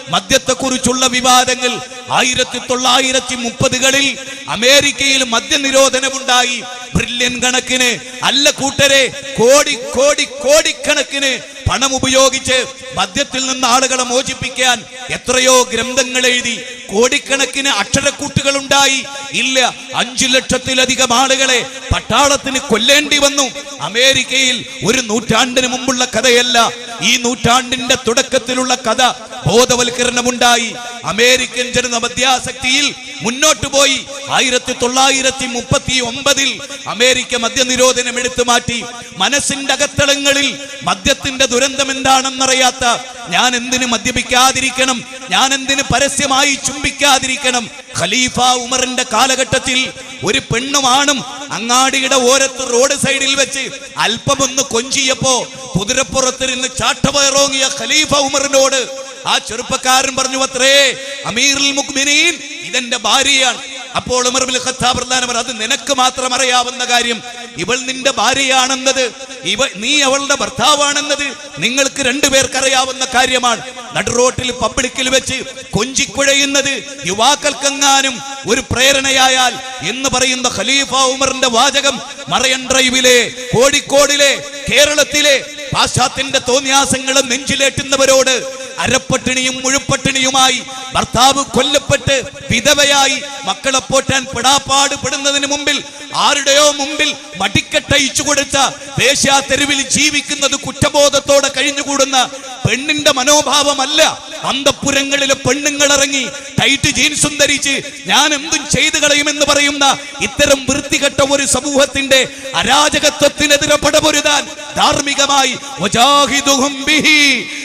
മദ്യത്തെക്കുറിച്ചുള്ള വിവാദങ്ങൾ ആയിരത്തി തൊള്ളായിരത്തി മുപ്പതുകളിൽ അമേരിക്കയിൽ മദ്യനിരോധനമുണ്ടായി ട്രില്യൺ കണക്കിന് അല്ല കൂട്ടരെ കോടി കോടി കോടിക്കണക്കിന് പണം ഉപയോഗിച്ച് മദ്യത്തിൽ നിന്ന് ആളുകളെ മോചിപ്പിക്കാൻ എത്രയോ ഗ്രന്ഥങ്ങൾ എഴുതി കോടിക്കണക്കിന് അക്ഷരക്കൂട്ടുകൾ ഉണ്ടായി ഇല്ല അഞ്ചു ലക്ഷത്തിലധികം ആളുകളെ പട്ടാളത്തിന് കൊല്ലേണ്ടി വന്നു അമേരിക്കയിൽ ഒരു നൂറ്റാണ്ടിന് മുമ്പുള്ള കഥയല്ല ഈ നൂറ്റാണ്ടിന്റെ തുടക്കത്തിലുള്ള കഥ ബോധവൽക്കരണമുണ്ടായി അമേരിക്കൻ ജനത മദ്യാസക്തിയിൽ മുന്നോട്ട് പോയി ആയിരത്തി തൊള്ളായിരത്തി മുപ്പത്തി ഒമ്പതിൽ അമേരിക്ക മദ്യനിരോധനം എടുത്തു മാറ്റി മനസ്സിന്റെ അകത്തളങ്ങളിൽ മദ്യത്തിന്റെ ദുരന്തം എന്താണെന്നറിയാത്ത ഞാൻ എന്തിന് മദ്യപിക്കാതിരിക്കണം ഞാൻ എന്തിന് പരസ്യമായി ചുംബിക്കാതിരിക്കണം ഖലീഫ ഉമറിന്റെ കാലഘട്ടത്തിൽ ഒരു പെണ്ണുമാണും അങ്ങാടിയുടെ ഓരത്ത് റോഡ് സൈഡിൽ വെച്ച് അല്പമൊന്ന് കൊഞ്ചിയപ്പോ കുതിരപ്പുറത്തിരുന്ന് ചാട്ടവയറോങ്ങിയ ഖലീഫ ഉമറിനോട് ആ ചെറുപ്പക്കാരൻ പറഞ്ഞു അത്രേ അമീറുൽ മുഖ്മിനീൻ ഇതെന്റെ ഭാര്യയാണ് അപ്പോൾ ഉമർ ബിൻ ഖത്താബ് പ്രധാനമർ അത് നിനക്ക് മാത്രം അറിയാവുന്ന കാര്യം ഇവൾ നിന്റെ ഭാര്യയാണെന്നത് ഇവ നീ അവളുടെ ഭർത്താവാണെന്നത് നിങ്ങൾക്ക് രണ്ടുപേർക്ക് അറിയാവുന്ന കാര്യമാണ് നടുറോട്ടിൽ പബ്ലിക്കിൽ വെച്ച് കൊഞ്ചിക്കുഴയുന്നത് യുവാക്കൾക്കെങ്ങാനും ഒരു പ്രേരണയായാൽ എന്ന് പറയുന്ന ഖലീഫ ഉമറിന്റെ വാചകം മറയൻ ഡ്രൈവിലെ കോഴിക്കോടിലെ കേരളത്തിലെ പാശ്ചാത്യന്റെ തോന്യാസങ്ങളും നെഞ്ചിലേറ്റുന്നവരോട് അരപ്പട്ടിണിയും മുഴുപ്പട്ടിണിയുമായി ഭർത്താവ് കൊല്ലപ്പെട്ട് വിധവയായി മക്കളെ പോറ്റാൻ പെടാപ്പാട് പെടുന്നതിന് മുമ്പിൽ ആരുടെയോ മുമ്പിൽ മടിക്കട്ടയിച്ചു കൊടുത്ത വേശ്യാ തെരുവിൽ ജീവിക്കുന്നത് കുറ്റബോധത്തോടെ കഴിഞ്ഞുകൂടുന്ന പെണ്ണിന്റെ മനോഭാവമല്ല അന്തപ്പുരങ്ങളിലെ പെണ്ണുങ്ങൾ ഇറങ്ങി ടൈറ്റ് ജീൻസും ധരിച്ച് ഞാൻ എന്തും ചെയ്തു കളയുമെന്ന് പറയുന്ന ഇത്തരം വൃത്തികെട്ട ഒരു സമൂഹത്തിന്റെ അരാജകത്വത്തിനെതിരെ പടപൊരുതാൻ ധാർമ്മികമായി വജാഹിദുഹും ബിഹി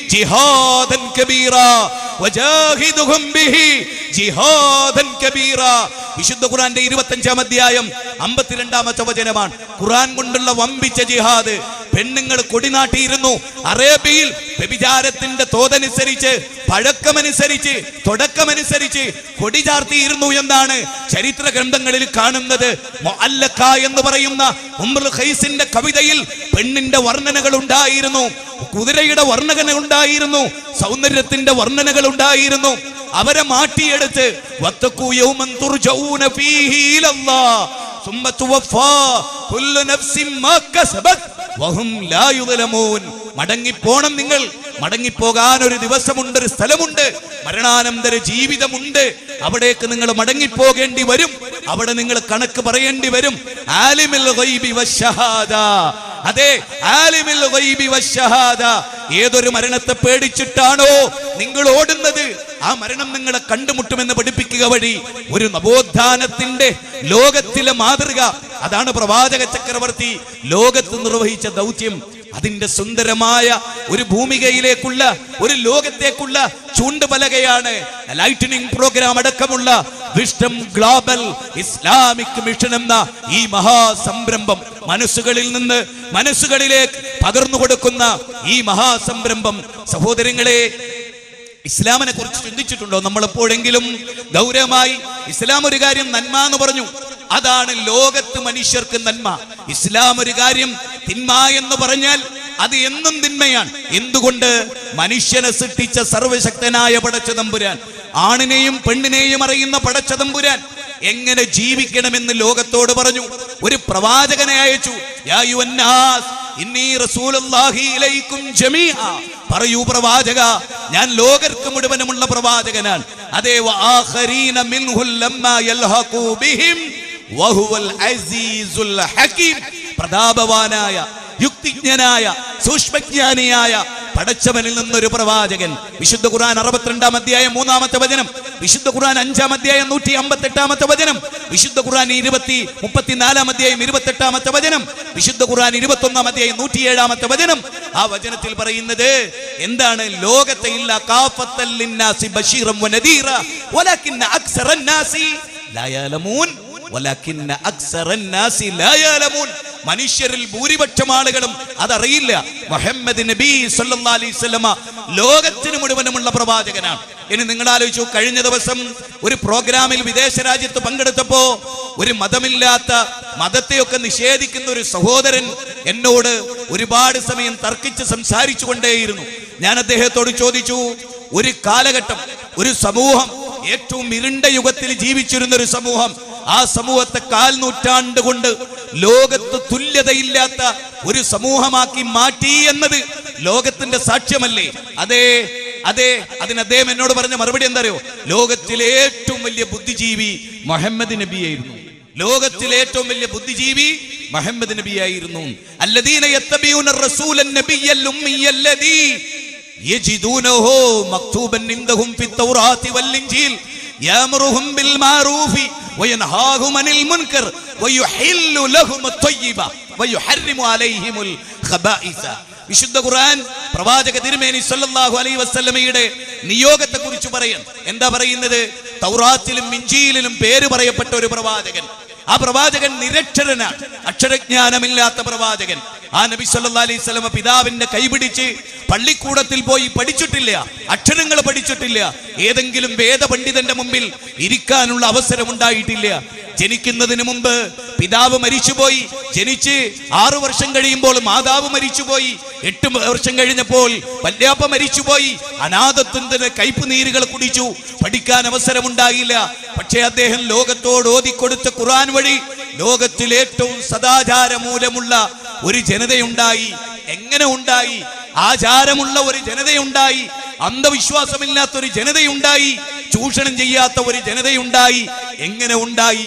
ജിഹാദൻ കബീറ വജാഹിദുഹും ബിഹി ജിഹാദൻ കബീറ വിശുദ്ധ ഖുർആന്റെ ഇരുപത്തഞ്ചാം അധ്യായം അമ്പത്തിരണ്ടാമത്തെ വചനമാണ് ഖുർആൻ കൊണ്ടുള്ള വമ്പിച്ച ജിഹാദ് പെണ്ണുങ്ങൾ കൊടിനാട്ടിയിരുന്നു അറേബ്യയിൽ വ്യഭിചാരത്തിന്റെ തോതനുസരിച്ച് പഴക്കമനുസരിച്ച് തുടക്കമനുസരിച്ച് കൊടി ചാർത്തിയിരുന്നു എന്നാണ് ചരിത്ര ഗ്രന്ഥങ്ങളിൽ കാണുന്നത് മുഅല്ലക്ക എന്ന് പറയുന്ന ഉമ്രുൽ ഖൈസിന്റെ കവിതയിൽ പെണ്ണിന്റെ വർണ്ണനകൾ ഉണ്ടായിരുന്നു കുതിരയുടെ വർണ്ണന ഉണ്ടായിരുന്നു സൗന്ദര്യത്തിന്റെ വർണ്ണനകൾ ഉണ്ടായിരുന്നു അവരെ മാറ്റിയെടുത്ത് വത്തക്കൂ യൗമൻ തുർജഊന ഫീഹി ഇലല്ലാഹ് ثم توفى كل نفس ما كسبت وهم لا يظلمون മടങ്ങിപ്പോണം നിങ്ങൾ മടങ്ങിപ്പോകാൻ ഒരു ദിവസമുണ്ട് ഒരു സ്ഥലമുണ്ട് മരണാനന്തര ജീവിതമുണ്ട് അവിടേക്ക് നിങ്ങൾ മടങ്ങിപ്പോകേണ്ടി വരും അവിടെ നിങ്ങൾ കണക്ക് പറയേണ്ടി വരും ആലിമിൽ ഗൈബി വശഹാദ അതെ ആലിമിൽ ഗൈബി വശഹാദ ഏതൊരു മരണത്തെ പേടിച്ചിട്ടാണോ നിങ്ങൾ ഓടുന്നത് ആ മരണം നിങ്ങളെ കണ്ടുമുട്ടുമെന്ന് പഠിപ്പിക്കുക വഴി ഒരു നവോത്ഥാനത്തിന്റെ ലോകത്തിലെ മാതൃക അതാണ് പ്രവാചക ചക്രവർത്തി ലോകത്ത് നിർവഹിച്ച ദൗത്യം അതിന്റെ സുന്ദരമായ ഒരു ഭൂമികയിലേക്കുള്ള ഒരു ലോകത്തേക്കുള്ള ചൂണ്ടുപലകയാണ് ലൈറ്റനിങ് പ്രോഗ്രാം അടക്കമുള്ള വിഷ്ടം ഗ്ലോബൽ ഇസ്ലാമിക് മിഷൻ എന്ന ഈ മഹാസംരംഭം മനസ്സുകളിൽ നിന്ന് മനസ്സുകളിലേക്ക് പകർന്നു കൊടുക്കുന്ന ഈ മഹാസംരംഭം സഹോദരങ്ങളെ ഇസ്ലാമിനെ കുറിച്ച് ചിന്തിച്ചിട്ടുണ്ടോ നമ്മൾ എപ്പോഴെങ്കിലും ഗൗരവമായി ഇസ്ലാം ഒരു കാര്യം നന്മ എന്ന് പറഞ്ഞു അതാണ് ലോകത്ത് മനുഷ്യർക്ക് നന്മ ഇസ്ലാം ഒരു കാര്യം തിന്മ എന്ന് പറഞ്ഞാൽ അത് എന്നും തിന്മയാണ് എന്തുകൊണ്ട് മനുഷ്യനെ സൃഷ്ടിച്ച സർവശക്തനായ പടച്ച തമ്പുരാൻ ആണിനെയും പെണ്ണിനെയും അറിയുന്ന പടച്ച തമ്പുരാൻ എങ്ങനെ ജീവിക്കണമെന്ന് ലോകത്തോട് പറഞ്ഞു ഒരു പ്രവാചകനെ അയച്ചു യാ യുവന്നാസ് ഇന്നീ റസൂലുള്ളാഹി ഇലൈക്കും ജമീഅ പറയൂ പ്രവാചക ഞാൻ ലോകർക്ക് മുഴുവനുമുള്ള പ്രവാചകനാണ് അതേ വആഖരീന മിൻഹുൽ ലമ്മാ യൽഹഖൂ ബിഹിം വഹുവൽ അസീസുൽ ഹകീം പ്രതാപവാനായ യുക്തിജ്ഞനായ സൂക്ഷ്മജ്ഞാനിയായ പടച്ചവനിൽ നിന്നൊരു പ്രവാചകൻ വിശുദ്ധ ഖുർആൻ അറുപത്തിരണ്ടാം അധ്യായം മൂന്നാമത്തെ വചനം വിശുദ്ധ ഖുർആൻ അഞ്ചാം അധ്യായം നൂറ്റി അമ്പത്തി എട്ടാമത്തെ വചനം വിശുദ്ധ ഖുർആൻ ഇരുപത്തി മുപ്പത്തിനാലാം അധ്യായം ഇരുപത്തെട്ടാമത്തെ വചനം വിശുദ്ധ ഖുർആൻ ഇരുപത്തി ഒന്നാം അധ്യായം നൂറ്റിയേഴാമത്തെ വചനം ആ വചനത്തിൽ പറയുന്നത് എന്താണ് ലോകത്തെ ഇല്ല കാഫത്തൽ ലിന്നാസി ബശീറം വനദീറ വലകിന്ന അക്സറൻ നാസി ലാ യഅലമൂൻ വലകിന്ന അക്സറൻ നാസി ലാ യഅലമൂൻ മനുഷ്യരിൽ ഭൂരിപക്ഷം ആളുകളും അതറിയില്ല മുഹമ്മദ് നബി സല്ലല്ലാഹു അലൈഹി വസല്ലമ ലോകത്തിന് മുഴുവനുമുള്ള പ്രവാചകനാണ് ഇനി നിങ്ങൾ ആലോചിച്ചു കഴിഞ്ഞ ദിവസം ഒരു പ്രോഗ്രാമിൽ വിദേശ രാജ്യത്ത് പങ്കെടുത്തപ്പോ ഒരു മതമില്ലാത്ത മതത്തെയൊക്കെ നിഷേധിക്കുന്ന ഒരു സഹോദരൻ എന്നോട് ഒരുപാട് സമയം തർക്കിച്ച് സംസാരിച്ചു കൊണ്ടേയിരുന്നു ഞാൻ അദ്ദേഹത്തോട് ചോദിച്ചു ഒരു കാലഘട്ടം ഒരു സമൂഹം ഏറ്റവും ഇരുണ്ട യുഗത്തിൽ ജീവിച്ചിരുന്ന ഒരു സമൂഹം ആ സമൂഹത്തെ കാൽ നൂറ്റാണ്ട് കൊണ്ട് ലോകത്ത് തുല്യതയില്ലാത്ത ഒരു സമൂഹമാക്കി മാറ്റി എന്നത് ലോകത്തിന്റെ സാക്ഷ്യമല്ലേ അതെ അതെ അതിന് അദ്ദേഹം എന്നോട് പറഞ്ഞ മറുപടി എന്താ അറിയോ ലോകത്തിലെ ഏറ്റവും വലിയ ബുദ്ധിജീവി മുഹമ്മദ് നബിയായിരുന്നു ലോകത്തിലെ ഏറ്റവും വലിയ ബുദ്ധിജീവി മുഹമ്മദ് നബിയായിരുന്നു അല്ലദീന യത്തബിയൂന റസൂലൻ നബിയൽ ഉമ്മിയല്ലദീ യജിദൂനഹു മക്തൂബൻ ഇൻദഹും ഫി തൗറാത്തി വൽ ഇൻജീൽ يأمرهم بالمعروف وينهاهم عن المنكر ويحل لهم الطيبة ويحرم عليهم الخبائث വിശുദ്ധ ഖുർആൻ പ്രവാചക തിരുമേനി സല്ലല്ലാഹു അലൈഹി വസല്ലമയുടെ നിയോഗത്തെ കുറിച്ച് പറയാൻ എന്താ പറയുന്നത് തൗറാത്തിലും ഇഞ്ചിയിലും പേര് പറയപ്പെട്ട ഒരു പ്രവാചകൻ ആ പ്രവാചകൻ നിരക്ഷരനാണ് അക്ഷരജ്ഞാനമില്ലാത്ത പ്രവാചകൻ ആ നബി സല്ലല്ലാഹു അലൈഹി വസല്ലമ പിതാവിന്റെ കൈപിടിച്ച് പള്ളിക്കൂടത്തിൽ പോയി പഠിച്ചിട്ടില്ല അക്ഷരങ്ങൾ പഠിച്ചിട്ടില്ല ഏതെങ്കിലും വേദപണ്ഡിതന്റെ മുമ്പിൽ ഇരിക്കാനുള്ള അവസരം ഉണ്ടായിട്ടില്ല ജനിക്കുന്നതിന് മുമ്പ് പിതാവ് മരിച്ചുപോയി ജനിച്ച് ആറു വർഷം കഴിയുമ്പോൾ മാതാവ് മരിച്ചുപോയി എട്ട് വർഷം കഴിഞ്ഞപ്പോൾ വല്യാപ്പ മരിച്ചുപോയി അനാഥത്വത്തിന്റെ കയ്പ് നീരുകൾ കുടിച്ചു പഠിക്കാൻ അവസരമുണ്ടായില്ല പക്ഷേ അദ്ദേഹം ലോകത്തോട് ഓതിക്കൊടുത്ത ഖുർആൻ വഴി ലോകത്തിൽ ഏറ്റവും സദാചാര മൂലമുള്ള ഒരു ജനതയുണ്ടായി എങ്ങനെ ഉണ്ടായി ആചാരമുള്ള ഒരു ജനതയുണ്ടായി അന്ധവിശ്വാസമില്ലാത്ത ഒരു ജനതയുണ്ടായി ചൂഷണം ചെയ്യാത്ത ഒരു ജനതയുണ്ടായി എങ്ങനെ ഉണ്ടായി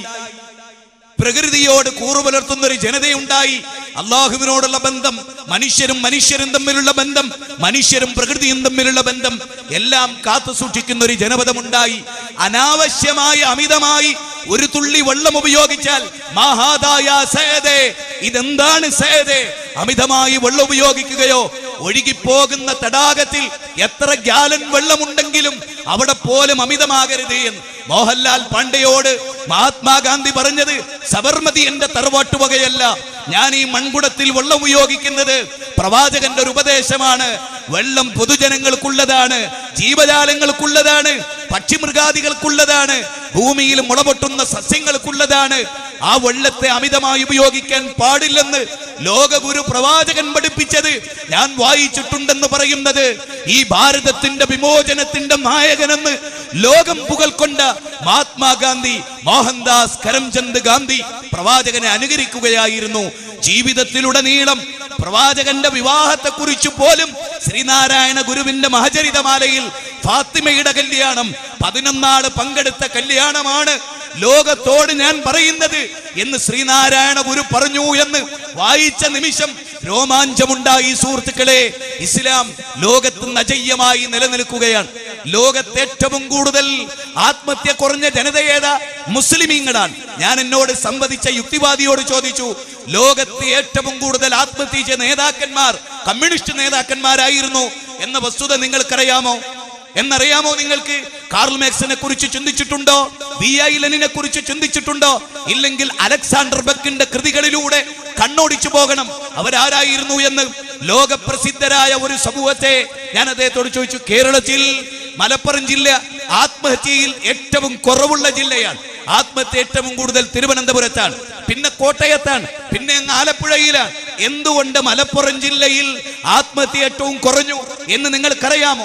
പ്രകൃതിയോട് കൂറു പുലർത്തുന്ന ഒരു ജനതയുണ്ടായി അള്ളാഹുവിനോടുള്ള ബന്ധം മനുഷ്യരും മനുഷ്യരും തമ്മിലുള്ള ബന്ധം മനുഷ്യരും പ്രകൃതിയും തമ്മിലുള്ള ബന്ധം എല്ലാം കാത്തു സൂക്ഷിക്കുന്ന ഒരു ജനപദമുണ്ടായി അനാവശ്യമായി അമിതമായി ഒരു തുള്ളി വെള്ളം ഉപയോഗിച്ചാൽ മഹാദായ സേദേ ഇതെന്താണ് സേദേ അമിതമായി വെള്ളം ഉപയോഗിക്കുകയോ ഒഴുകിപ്പോകുന്ന തടാകത്തിൽ എത്ര ഗ്യാലൻ വെള്ളമുണ്ടെങ്കിലും അവിടെ പോലും അമിതമാകരുത് എന്ന് മോഹൻലാൽ പാണ്ഡെയോട് മഹാത്മാഗാന്ധി പറഞ്ഞത് സബർമതി എന്റെ തറവാട്ടുവകയല്ല ഞാൻ ഈ മൺകുടത്തിൽ വെള്ളം ഉപയോഗിക്കുന്നത് പ്രവാചകന്റെ ഒരു ഉപദേശമാണ് വെള്ളം പൊതുജനങ്ങൾക്കുള്ളതാണ് ജീവജാലങ്ങൾക്കുള്ളതാണ് പക്ഷിമൃഗാദികൾക്കുള്ളതാണ് ഭൂമിയിൽ മുളപൊട്ടുന്ന സസ്യങ്ങൾക്കുള്ളതാണ് ആ വെള്ളത്തെ അമിതമായി ഉപയോഗിക്കാൻ പാടില്ലെന്ന് ലോകഗുരു പ്രവാചകൻ പഠിപ്പിച്ചത് ഞാൻ വായിച്ചിട്ടുണ്ടെന്ന് പറയുന്നത് ഈ ഭാരതത്തിന്റെ വിമോചനത്തിന്റെ നായകനെന്ന് ലോകം പുകൾക്കൊണ്ട മഹാത്മാഗാന്ധി മോഹൻദാസ് കരംചന്ദ് ഗാന്ധി പ്രവാചകനെ അനുകരിക്കുകയായിരുന്നു ജീവിതത്തിലുടനീളം പ്രവാചകന്റെ വിവാഹത്തെ കുറിച്ച് പോലും ശ്രീനാരായണ ഗുരുവിന്റെ മഹചരിതമാലയിൽ ഫാത്തിമയുടെ കല്യാണം പതിനൊന്നാള് പങ്കെടുത്ത കല്യാണമാണ് ലോകത്തോട് ഞാൻ പറയുന്നത് എന്ന് ശ്രീനാരായണ ഗുരു പറഞ്ഞു എന്ന് വായിച്ച നിമിഷം രോമാഞ്ചമുണ്ടായി സുഹൃത്തുക്കളെ ഇസ്ലാം ലോകത്ത് നജയ്യമായി നിലനിൽക്കുകയാണ് ലോകത്ത് ഏറ്റവും കൂടുതൽ ആത്മഹത്യ കുറഞ്ഞ ജനത ഏതാ മുസ്ലിമീങ്ങളാണ് ഞാൻ എന്നോട് സംവദിച്ച യുക്തിവാദിയോട് ചോദിച്ചു ലോകത്ത് ഏറ്റവും കൂടുതൽ ആത്മഹത്യ ചെയ്ത നേതാക്കന്മാർ കമ്മ്യൂണിസ്റ്റ് നേതാക്കന്മാരായിരുന്നു എന്ന വസ്തുത നിങ്ങൾക്കറിയാമോ എന്നറിയാമോ നിങ്ങൾക്ക് കാർൽ മാക്സിനെ കുറിച്ച് ചിന്തിച്ചിട്ടുണ്ടോ വി ഐ ലെനിനെ കുറിച്ച് ചിന്തിച്ചിട്ടുണ്ടോ ഇല്ലെങ്കിൽ അലക്സാണ്ടർ ബക്കിന്റെ കൃതികളിലൂടെ കണ്ണോടിച്ചു പോകണം അവരാരായിരുന്നു എന്ന് ലോകപ്രസിദ്ധരായ ഒരു സമൂഹത്തെ ഞാൻ അദ്ദേഹത്തോട് ചോദിച്ചു കേരളത്തിൽ മലപ്പുറം ജില്ല ആത്മഹത്യയിൽ ഏറ്റവും കുറവുള്ള ജില്ലയാണ് ആത്മഹത്യ ഏറ്റവും കൂടുതൽ തിരുവനന്തപുരത്താണ് പിന്നെ കോട്ടയത്താണ് പിന്നെ അങ്ങ് ആലപ്പുഴയിലാണ് എന്തുകൊണ്ട് മലപ്പുറം ജില്ലയിൽ ആത്മഹത്യ ഏറ്റവും കുറഞ്ഞു എന്ന് നിങ്ങൾക്കറിയാമോ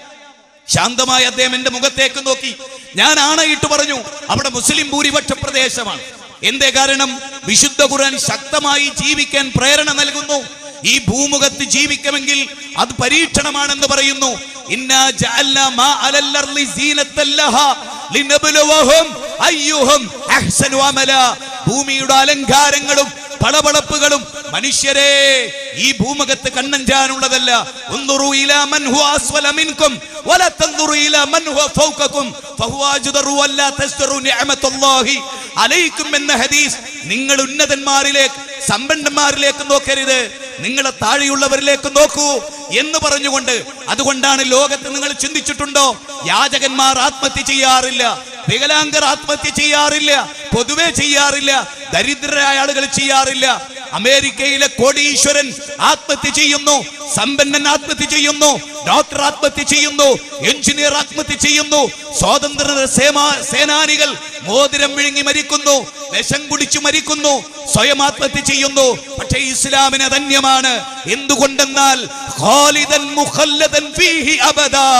ശാന്തമായ അദ്ദേഹം എന്റെ മുഖത്തേക്ക് നോക്കി ഞാൻ ആണയിട്ട് പറഞ്ഞു അവിടെ മുസ്ലിം ഭൂരിപക്ഷ പ്രദേശമാണ് എന്തേ കാരണം വിശുദ്ധ ഖുർആൻ ശക്തമായി ജീവിക്കാൻ പ്രേരണ നൽകുന്നു ഈ ഭൂമുഖത്ത് ജീവിക്കണമെങ്കിൽ അത് പരീക്ഷണമാണെന്ന് പറയുന്നു ഇന്നാ ജഅൽനാ മാ അലൽ അർളി സീനത്തൻ ലഹാ ലിനബ്ലുവഹും അയ്യുഹും അഹ്സനു അമല ഭൂമിയുടെ അലങ്കാരങ്ങളും പളപളപ്പുകളും മനുഷ്യരെ ഈ ഭൂമുഖത്ത് കണ്ണഞ്ചാനുള്ളതല്ല ഉൻദുറു ഇലാ മൻ ഹുവ അസ്വല മിൻകും വല തൻദുറു ഇലാ മൻ ഹുവ ഫൗകകും ഫഹുവ അജ്ദറു വല്ലാ തസ്ദറു നിഅമത്തുല്ലാഹി അലൈക്കും എന്ന ഹദീസ് നിങ്ങൾ ഉന്നതന്മാരിലേക്ക് സമ്പന്നന്മാരിലേക്ക് നോക്കരുത് നിങ്ങളെ താഴെയുള്ളവരിലേക്ക് നോക്കൂ എന്ന് പറഞ്ഞുകൊണ്ട് അതുകൊണ്ടാണ് ലോകത്ത് നിങ്ങൾ ചിന്തിച്ചിട്ടുണ്ടോ യാചകന്മാർ ആത്മഹത്യ ചെയ്യാറില്ല വികലാംഗർ ആത്മഹത്യ ചെയ്യാറില്ല പൊതുവെ ചെയ്യാറില്ല ദരിദ്രരായ ആളുകൾ ചെയ്യാറില്ല അമേരിക്കയിലെ കോടീശ്വരൻ ആത്മഹത്യ ചെയ്യുന്നു സമ്പന്നൻ ആത്മഹത്യ ചെയ്യുന്നു ഡോക്ടർ ആത്മഹത്യ ചെയ്യുന്നു എഞ്ചിനീയർ ആത്മഹത്യ ചെയ്യുന്നു സ്വാതന്ത്ര്യ സേമാ സേനാനികൾ മോതിരം വിഴുങ്ങി മരിക്കുന്നു വിഷം കുടിച്ചു മരിക്കുന്നു സ്വയം ആത്മഹത്യ ചെയ്യുന്നു പക്ഷേ ഇസ്ലാമിന് ധന്യമാണ് എന്തുകൊണ്ടെന്നാൽ ഖാലിദൻ മുഖല്ലദൻ ഫീഹി അബദാ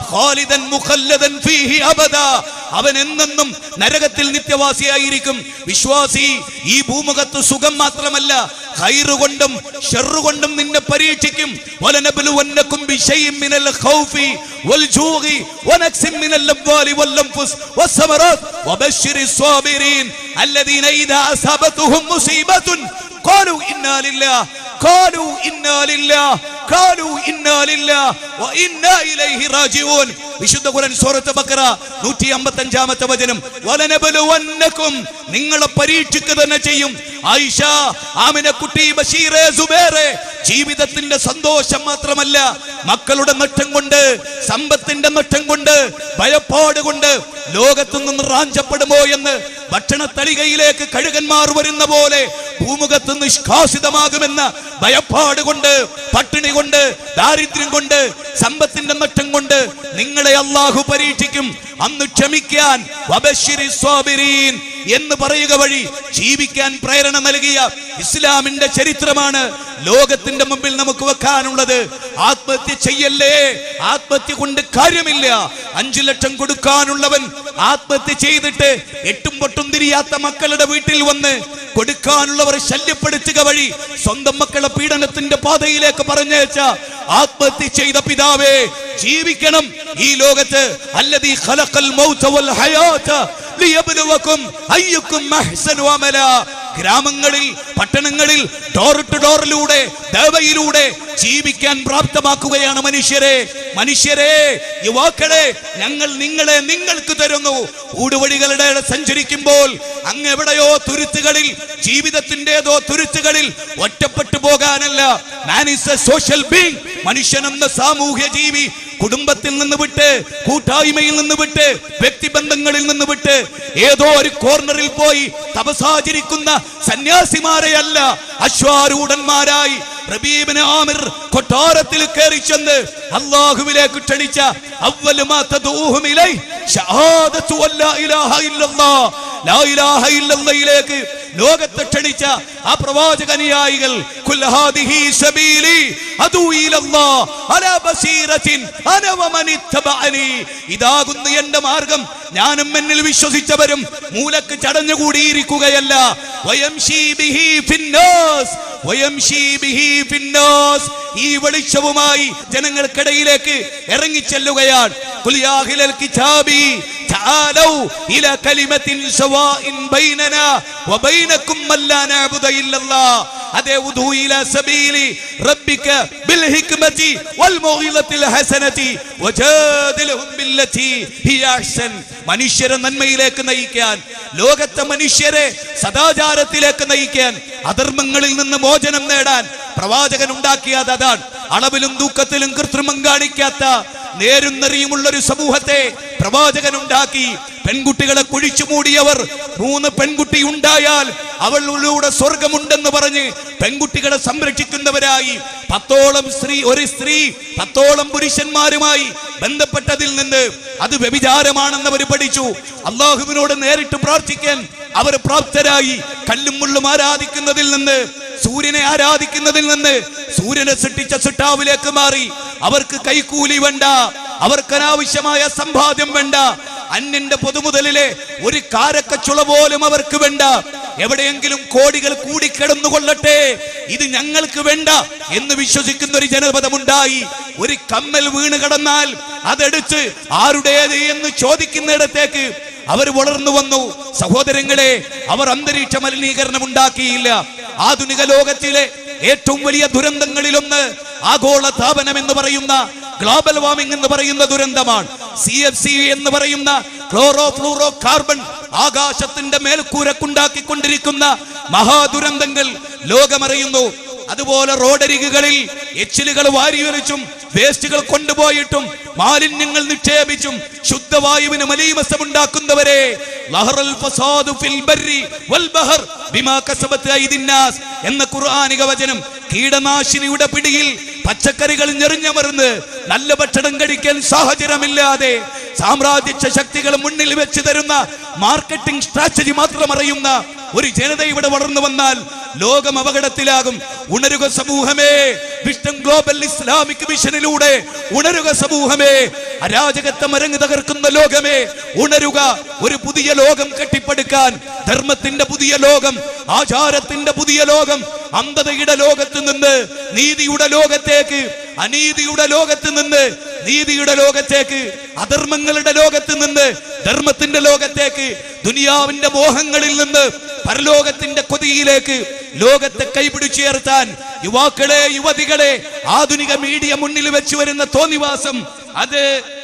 ഖാലിദൻ മുഖല്ലദൻ ഫീഹി അബദ അവൻ എന്നെന്നും നരകത്തിൽ നിത്യവാസിയായിരിക്കും വിശ്വാസി ഈ ഭൂമുഖത്ത് സുഖം മാത്രമല്ല ഖൈറ് കൊണ്ടും ഷെറ് കൊണ്ടും നിന്നെ പരീക്ഷിക്കും വലനബ്ലുവന്നകും ബിശൈഇൻ മിനൽ ഖൗഫി വൽ ജൂഇ വനക്സിൻ മിനൽ അംവാലി വൽ അൻഫുസ് വസ്സമറാത്ത് വബശ്ശിരിസ് സ്വാബിരീൻ الذين إذا أصابتهم مصيبة قالوا إنا لله قالوا إنا لله قالوا إنا لله وإنا إليه راجعون വിശുദ്ധ ഖുർആൻ സൂറത്ത് ബക്കറ 155ാമത്തെ വചനം വലനബലുവന്നകും നിങ്ങളെ പരീക്ഷിക്കുക തന്നെ ചെയ്യും ആയിഷ ആമിന കുട്ടി ബഷീറെ സുബേറെ ജീവിതത്തിന്റെ സന്തോഷം മാത്രമല്ല മക്കളുടെ നഷ്ടം കൊണ്ട് സമ്പത്തിന്റെ നഷ്ടം കൊണ്ട് ഭയപ്പാട് കൊണ്ട് ലോകത്തു നിന്ന് റാഞ്ചപ്പെടുമോ എന്ന് ഭക്ഷണത്തളികയിലേക്ക് കഴുകന്മാർ വരുന്ന പോലെ ഭൂമുഖത്ത് നിഷ്കാസിതമാകുമെന്ന ഭയപ്പാട് കൊണ്ട് പട്ടിണി കൊണ്ട് ദാരിദ്ര്യം കൊണ്ട് സമ്പത്തിന്റെ നഷ്ടം കൊണ്ട് നിങ്ങളെ അള്ളാഹു പരീക്ഷിക്കും അന്ന് ക്ഷമിക്കാൻ വബശ്ശിരി സ്വാബിരീൻ എന്ന് പറയുക വഴി ജീവിക്കാൻ പ്രേരണ നൽകിയ ഇസ്ലാമിന്റെ ചരിത്രമാണ് ലോകത്തിന്റെ മുമ്പിൽ നമുക്ക് വെക്കാനുള്ളത് ആത്മഹത്യ ചെയ്യല്ലേ ആത്മഹത്യ കൊണ്ട് കാര്യമില്ല അഞ്ചു ലക്ഷം കൊടുക്കാനുള്ളവൻ ആത്മഹത്യ ചെയ്തിട്ട് എട്ടും പൊട്ടും തിരിയാത്ത മക്കളുടെ വീട്ടിൽ വന്ന് കൊടുക്കാനുള്ളവർ ശല്യപ്പെടുത്തുക വഴി സ്വന്തം മക്കളെ പീഡനത്തിന്റെ പാതയിലേക്ക് പറഞ്ഞയച്ച ആത്മഹത്യ ചെയ്ത പിതാവേ ജീവിക്കണം ഈ ലോകത്ത് അല്ലതീ ഖലഖൽ മൗത വൽ ഹയാത ലിയബ്ലുവക്കും അയ്യുക്കും അഹ്സനു അമല ഗ്രാമങ്ങളിൽ പട്ടണങ്ങളിൽ ഡോർ ടു ഡോറിലൂടെ ദേവയിലൂടെ ജീവിക്കാൻ പ്രാപ്തമാക്കുകയാണ് മനുഷ്യരെ മനുഷ്യരെ യുവാക്കളെ ഞങ്ങൾ നിങ്ങളെ നിങ്ങൾക്ക് തരുന്നു ഊടുവഴികളുടെ സഞ്ചരിക്കുമ്പോൾ അങ്ങ് എവിടെയോ തുരുത്തുകളിൽ ജീവിതത്തിന്റേതോ തുരുത്തുകളിൽ ഒറ്റപ്പെട്ടു പോകാനല്ല man is a social being മനുഷ്യൻ എന്ന സാമൂഹ്യ ജീവി കുടുംബത്തിൽ നിന്ന് വിട്ട് കൂട്ടായ്മയിൽ നിന്ന് വിട്ട് വ്യക്തിബന്ധങ്ങളിൽ നിന്ന് വിട്ട് ഏതോ ഒരു കോർണറിൽ പോയി തപസാചരിക്കുന്ന സന്യാസിമാരെയല്ല അശ്വാരൂഢന്മാരായി റബീബിന് ആമിർ കൊട്ടാരത്തിൽ കയറി ചെന്ന് അള്ളാഹുവിലേക്ക് ക്ഷണിച്ച അവലുമാ തദൂഹും ഇലൈ ഷഹാദത്തു അല്ലാ ഇലാഹ ഇല്ലല്ലാഹ് ലാ ഇലാഹ ഇല്ലല്ലയിലേക്ക് ലോകത്തെ ക്ഷണിച്ച ആ പ്രവാചകനുയായികൾ കുൽ ഹാദിഹി സബീലി അദൂ ഇലല്ലാഹ് അലാ ബസീറത്തിൻ അന വമൻ ഇത്തബഅനി ഇതാകുന്നു എന്റെ മാർഗം ഞാനും എന്നിൽ വിശ്വസിച്ചവരും മൂലക്ക് ചടഞ്ഞുകൂടിയിരിക്കുകയല്ല വയംശീ ബിഹി ഫിന്നാസ് വയംശീ ബിഹി ഫിന്നാസ് ഈ വെളിച്ചവുമായി ജനങ്ങൾക്കിടയിലേക്ക് ഇറങ്ങിച്ചെല്ലുകയാണ് ഖുൽ യാ അഹ്ലൽ കിതാബി تعالوا إلى كلمة سواء بيننا وبينكم من لا نعبد إلا الله അതേ ഉദൂ ഇലാ സബീലി റബ്ബിക ബിൽ ഹിക്മതി വൽ മൗഇലത്തിൽ ഹസനതി വജാദിൽഹും ബില്ലതി ഹിയ അഹ്സൻ മനുഷ്യരെ നന്മയിലേക്ക് നയിക്കാൻ ലോകത്തെ മനുഷ്യരെ സദാചാരത്തിലേക്ക് നയിക്കാൻ അധർമ്മങ്ങളിൽ നിന്ന് മോചനം നേടാൻ പ്രവാചകൻ ഉണ്ടാക്കിയത് അതാണ് അളവിലും തൂക്കത്തിലും കൃത്രിമം കാണിക്കാത്ത നേരും നെറിയുമുള്ള ഒരു സമൂഹത്തെ പ്രവാചകൻ ഉണ്ടാക്കി പെൺകുട്ടികളെ കുഴിച്ചു മൂടിയവർ മൂന്ന് പെൺകുട്ടി ഉണ്ടായാൽ അവളിലൂടെ സ്വർഗമുണ്ടെന്ന് പറഞ്ഞ് പെൺകുട്ടികളെ സംരക്ഷിക്കുന്നവരായി പത്തോളം സ്ത്രീ ഒരു സ്ത്രീ പത്തോളം പുരുഷന്മാരുമായി ബന്ധപ്പെട്ടതിൽ നിന്ന് അത് വ്യഭിചാരമാണെന്ന് അവർ പഠിച്ചു അള്ളാഹുവിനോട് നേരിട്ട് പ്രാർത്ഥിക്കാൻ അവർ പ്രാപ്തരായി കല്ലും മുള്ളും ആരാധിക്കുന്നതിൽ നിന്ന് സൂര്യനെ ആരാധിക്കുന്നതിൽ നിന്ന് സൂര്യനെ സൃഷ്ടിച്ച സിട്ടാവിലേക്ക് മാറി അവർക്ക് കൈക്കൂലി വേണ്ട അവർക്ക് അനാവശ്യമായ സമ്പാദ്യം വേണ്ട അന്യന്റെ പൊതുമുതലിലെ ഒരു കാരക്കച്ചുള പോലും അവർക്ക് വേണ്ട എവിടെയെങ്കിലും കോടികൾ കൂടിക്കിടന്നു കൊള്ളട്ടെ ഇത് ഞങ്ങൾക്ക് വേണ്ട എന്ന് വിശ്വസിക്കുന്ന ഒരു ജനപദമുണ്ടായി ഒരു കമ്മൽ വീണ് കിടന്നാൽ അതെടുത്ത് ആരുടേത് എന്ന് ചോദിക്കുന്നിടത്തേക്ക് അവർ വളർന്നു വന്നു സഹോദരങ്ങളെ അവർ അന്തരീക്ഷ മലിനീകരണം ഉണ്ടാക്കിയില്ല ആധുനിക ലോകത്തിലെ ഏറ്റവും വലിയ ദുരന്തങ്ങളിലൊന്ന് ആഗോള താപനം എന്ന് പറയുന്ന ഗ്ലോബൽ വാർമിംഗ് എന്ന് പറയുന്ന ദുരന്തമാണ് സി എഫ് സി എന്ന് പറയുന്ന ക്ലോറോ ഫ്ലൂറോ കാർബൺ ആകാശത്തിന്റെ മേൽക്കൂരക്കുണ്ടാക്കിക്കൊണ്ടിരിക്കുന്ന മഹാദുരന്തങ്ങൾ ലോകമറിയുന്നു അതുപോലെ റോഡരികുകളിൽ എച്ചിലുകൾ വാരിയൊലിച്ചും വേസ്റ്റുകൾ കൊണ്ടുപോയിട്ടും മാലിന്യങ്ങൾ നിക്ഷേപിച്ചും ശുദ്ധവായുവിന് മലീമസമുണ്ടാക്കുന്നവരെ ലഹറൽ ഫസാദു ഫിൽ ബർരി വൽ ബഹർ ബിമാ കസബത്ത് ഐദിന്നാസ് എന്ന ഖുർആനിക വചനം കീടനാശിനിയുടെ പിടിയിൽ പച്ചക്കറികൾ ഞെറിഞ്ഞമർന്ന് നല്ല ഭക്ഷണം കഴിക്കാൻ സാഹചര്യമില്ലാതെ സാമ്രാജ്യ ശക്തികൾ മുന്നിൽ വെച്ച് തരുന്ന മാർക്കറ്റിംഗ് സ്ട്രാറ്റജി മാത്രം അറിയുന്ന ഒരു ജനത ഇവിടെ വളർന്നു വന്നാൽ ലോകം അപകടത്തിലാകും ഉണരുക സമൂഹമേ വിഷ്ണു ഗ്ലോബൽ ഇസ്ലാമിക് മിഷനിലൂടെ ഉണരുക സമൂഹമേ അരാജകത്വം അരങ്ങ് തകർക്കുന്ന ലോകമേ ഉണരുക ഒരു പുതിയ ലോകം കെട്ടിപ്പടുക്കാൻ ധർമ്മത്തിന്റെ പുതിയ ലോകം ആചാരത്തിന്റെ പുതിയ ലോകം അന്ധതയുടെ ലോകത്ത് നിന്ന് നീതിയുടെ ലോകത്തേക്ക് അനീതിയുടെ ലോകത്ത് നിന്ന് നീതിയുടെ ലോകത്തേക്ക് അധർമ്മങ്ങളുടെ ലോകത്ത് നിന്ന് ധർമ്മത്തിന്റെ ലോകത്തേക്ക് ദുനിയാവിന്റെ മോഹങ്ങളിൽ നിന്ന് പരലോകത്തിന്റെ കൊതിയിലേക്ക് ലോകത്തെ കൈപിടിച്ചുയർത്താൻ യുവാക്കളെ യുവതികളെ ആധുനിക മീഡിയ മുന്നിൽ വെച്ച് വരുന്ന തോന്നിവാസം അത്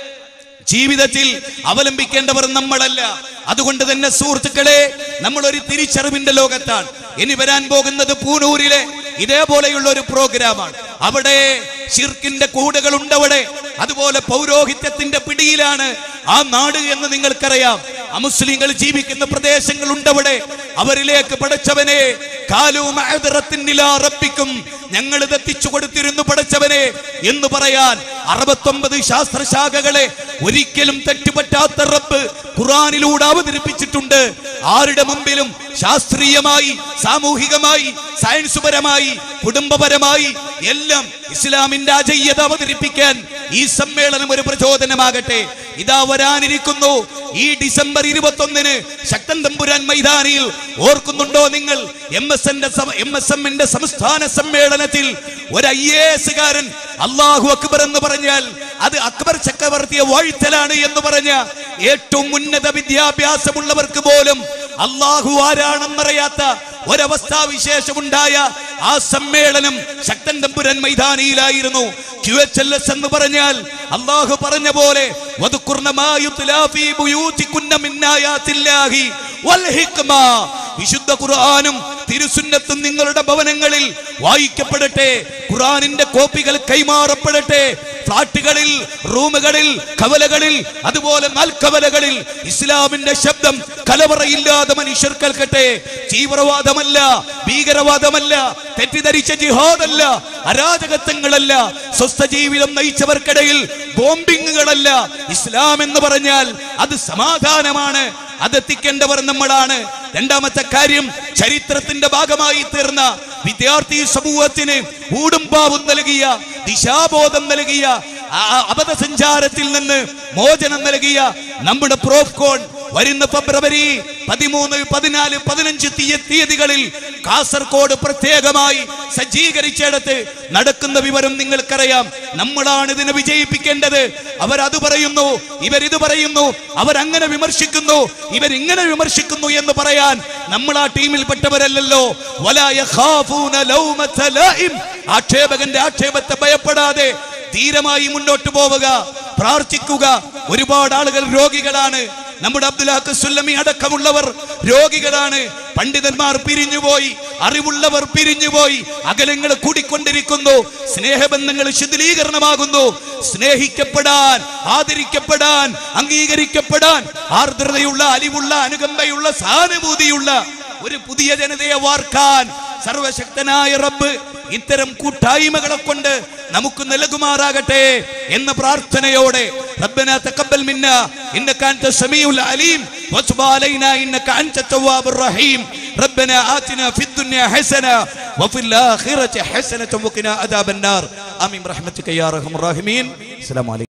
ജീവിതത്തിൽ അവലംബിക്കേണ്ടവർ നമ്മളല്ല അതുകൊണ്ട് തന്നെ സുഹൃത്തുക്കളെ നമ്മൾ ഒരു തിരിച്ചറിവിന്റെ ലോകത്താണ് ഇനി വരാൻ പോകുന്നത് പൂനൂരിലെ ഇതേപോലെയുള്ള ഒരു പ്രോഗ്രാമാണ് അവിടെ ഷിർക്കിന്റെ കൂടുകൾ ഉണ്ടവിടെ അതുപോലെ പൗരോഹിത്യത്തിന്റെ പിടിയിലാണ് ആ നാട് എന്ന് നിങ്ങൾക്കറിയാം അമുസ്ലിങ്ങൾ ജീവിക്കുന്ന പ്രദേശങ്ങൾ ഉണ്ടവിടെ അവരിലേക്ക് പടച്ചവനെ കാലും റബ്ബിക്കും ഞങ്ങൾ ഇത് എത്തിച്ചു കൊടുത്തിരുന്നു പടച്ചവനെ എന്ന് പറയാൻ അറുപത്തൊമ്പത് ശാസ്ത്രശാഖകളെ ഒരിക്കലും തെറ്റുപറ്റാത്ത റബ്ബ് ഖുറാനിലൂടെ അവതരിപ്പിച്ചിട്ടുണ്ട് ആരുടെ മുമ്പിലും ശാസ്ത്രീയമായി സാമൂഹികമായി സയൻസ് പരമായി കുടുംബപരമായി എല്ലാം ഇസ്ലാമിന്റെ അജയ്യത അവതരിപ്പിക്കാൻ ഈ സമ്മേളനം ഒരു പ്രചോദനമാകട്ടെ ഇതാ വരാനിരിക്കുന്നു ഈ ഡിസംബർ ഇരുപത്തി ഒന്നിന് ശക്തൻ തമ്പുരാൻ മൈതാനിയിൽ ഓർക്കുന്നുണ്ടോ നിങ്ങൾ എം എസ് എന്റെ എം എസ് എമ്മിന്റെ സംസ്ഥാന സമ്മേളനത്തിൽ ഒരു ഐ എ എസ് കാരൻ അള്ളാഹു അക്ബർ എന്ന് പറഞ്ഞാൽ അത് അക്ബർ ചക്രവർത്തിയെ വാഴ്ത്തലാണ് എന്ന് പറഞ്ഞ ഏറ്റവും ഉന്നത വിദ്യാഭ്യാസമുള്ളവർക്ക് പോലും അള്ളാഹു ആരാണെന്നറിയാത്ത ഒരവസ്ഥാവിശേഷമുണ്ടായ ആ സമ്മേളനം ശക്തൻ തമ്പുരൻ മൈതാനിയിലായിരുന്നു ക്യു എച്ച് എൽ എസ് എന്ന് പറഞ്ഞാൽ അള്ളാഹു പറഞ്ഞ പോലെ വധുക്കുർണ മാ യുത്ലാ ഫീ ബുയൂതികുന്ന മിൻ ആയാത്തില്ലാഹി വൽ ഹിക്മ. വിശുദ്ധ ഖുർആനും തിരുസുന്നത്തും നിങ്ങളുടെ ഭവനങ്ങളിൽ വായിക്കപ്പെടട്ടെ ഖുർആനിന്റെ കോപ്പികൾ കൈമാറപ്പെടട്ടെ ഫ്ലാറ്റുകളിൽ റൂമുകളിൽ കവലകളിൽ അതുപോലെ നൽകവലകളിൽ ഇസ്ലാമിന്റെ ശബ്ദം കലവറയില്ലാതെ മനുഷ്യർ കേൾക്കട്ടെ തീവ്രവാദമല്ല ഭീകരവാദമല്ല തെറ്റിദ്ധരിച്ച ജിഹാദല്ല അരാജകത്വങ്ങളല്ല സ്വസ്ഥ ജീവിതം നയിച്ചവർക്കിടയിൽ ബോംബിങ്ങുകളല്ല ഇസ്ലാം എന്ന് പറഞ്ഞാൽ അത് സമാധാനമാണ് അതെത്തിക്കേണ്ടവർ നമ്മളാണ് രണ്ടാമത്തെ കാര്യം ചരിത്രത്തിന്റെ ഭാഗമായി തീർന്ന വിദ്യാർത്ഥി സമൂഹത്തിന് ഊടും പാവും നൽകിയ ദിശാബോധം നൽകിയ ആ അബദ്ധസഞ്ചാരത്തിൽ നിന്ന് മോചനം നൽകിയ നമ്മുടെ പ്രോഫ്കോൺ വരുന്ന ഫെബ്രുവരി പതിമൂന്ന് പതിനാല് പതിനഞ്ച് തീയ തീയതികളിൽ കാസർഗോഡ് പ്രത്യേകമായി സജ്ജീകരിച്ചിടത്ത് നടക്കുന്ന വിവരം നിങ്ങൾക്കറിയാം നമ്മളാണ് ഇതിനെ വിജയിപ്പിക്കേണ്ടത് അവരത് പറയുന്നു ഇവരിത് പറയുന്നു അവരങ്ങനെ വിമർശിക്കുന്നു ഇവരിങ്ങനെ വിമർശിക്കുന്നു എന്ന് പറയാൻ നമ്മൾ ആ ടീമിൽപ്പെട്ടവരല്ലല്ലോ വലാ യഖാഫൂന ലൗമത ലായിം. ആക്ഷേപകന്റെ ആക്ഷേപത്തെ ഭയപ്പെടാതെ ധീരമായി മുന്നോട്ട് പോവുക പ്രാർത്ഥിക്കുക ഒരുപാട് ആളുകൾ രോഗികളാണ് നമ്മുടെ അബ്ദുലാഖ് സുല്ലമി അടക്കമുള്ളവർ രോഗികളാണ് പണ്ഡിതന്മാർ പിരിഞ്ഞുപോയി അറിവുള്ളവർ പിരിഞ്ഞുപോയി അകലങ്ങൾ കൂടിക്കൊണ്ടിരിക്കുന്നു സ്നേഹബന്ധങ്ങൾ ശിഥിലീകരണമാകുന്നു സ്നേഹിക്കപ്പെടാൻ ആദരിക്കപ്പെടാൻ അംഗീകരിക്കപ്പെടാൻ ആർദ്രതയുള്ള അലിവുള്ള അനുകമ്പയുള്ള സഹാനുഭൂതിയുള്ള ഒരു പുതിയ ജനതയെ വാർക്കാൻ സർവശക്തനായ റബ്ബ് ഇത്തരം കൂട്ടായ്മകളെ കൊണ്ട് നമുക്ക് നൽകുമാറാകട്ടെ എന്ന പ്രാർത്ഥനയോടെ ربنا تقبل منا انك انت السميع العليم وتب علينا انك انت التواب الرحيم ربنا آتنا في الدنيا حسنه وفي الاخره حسنه وقنا عذاب النار امين برحمتك يا ارحم الراحمين السلام عليكم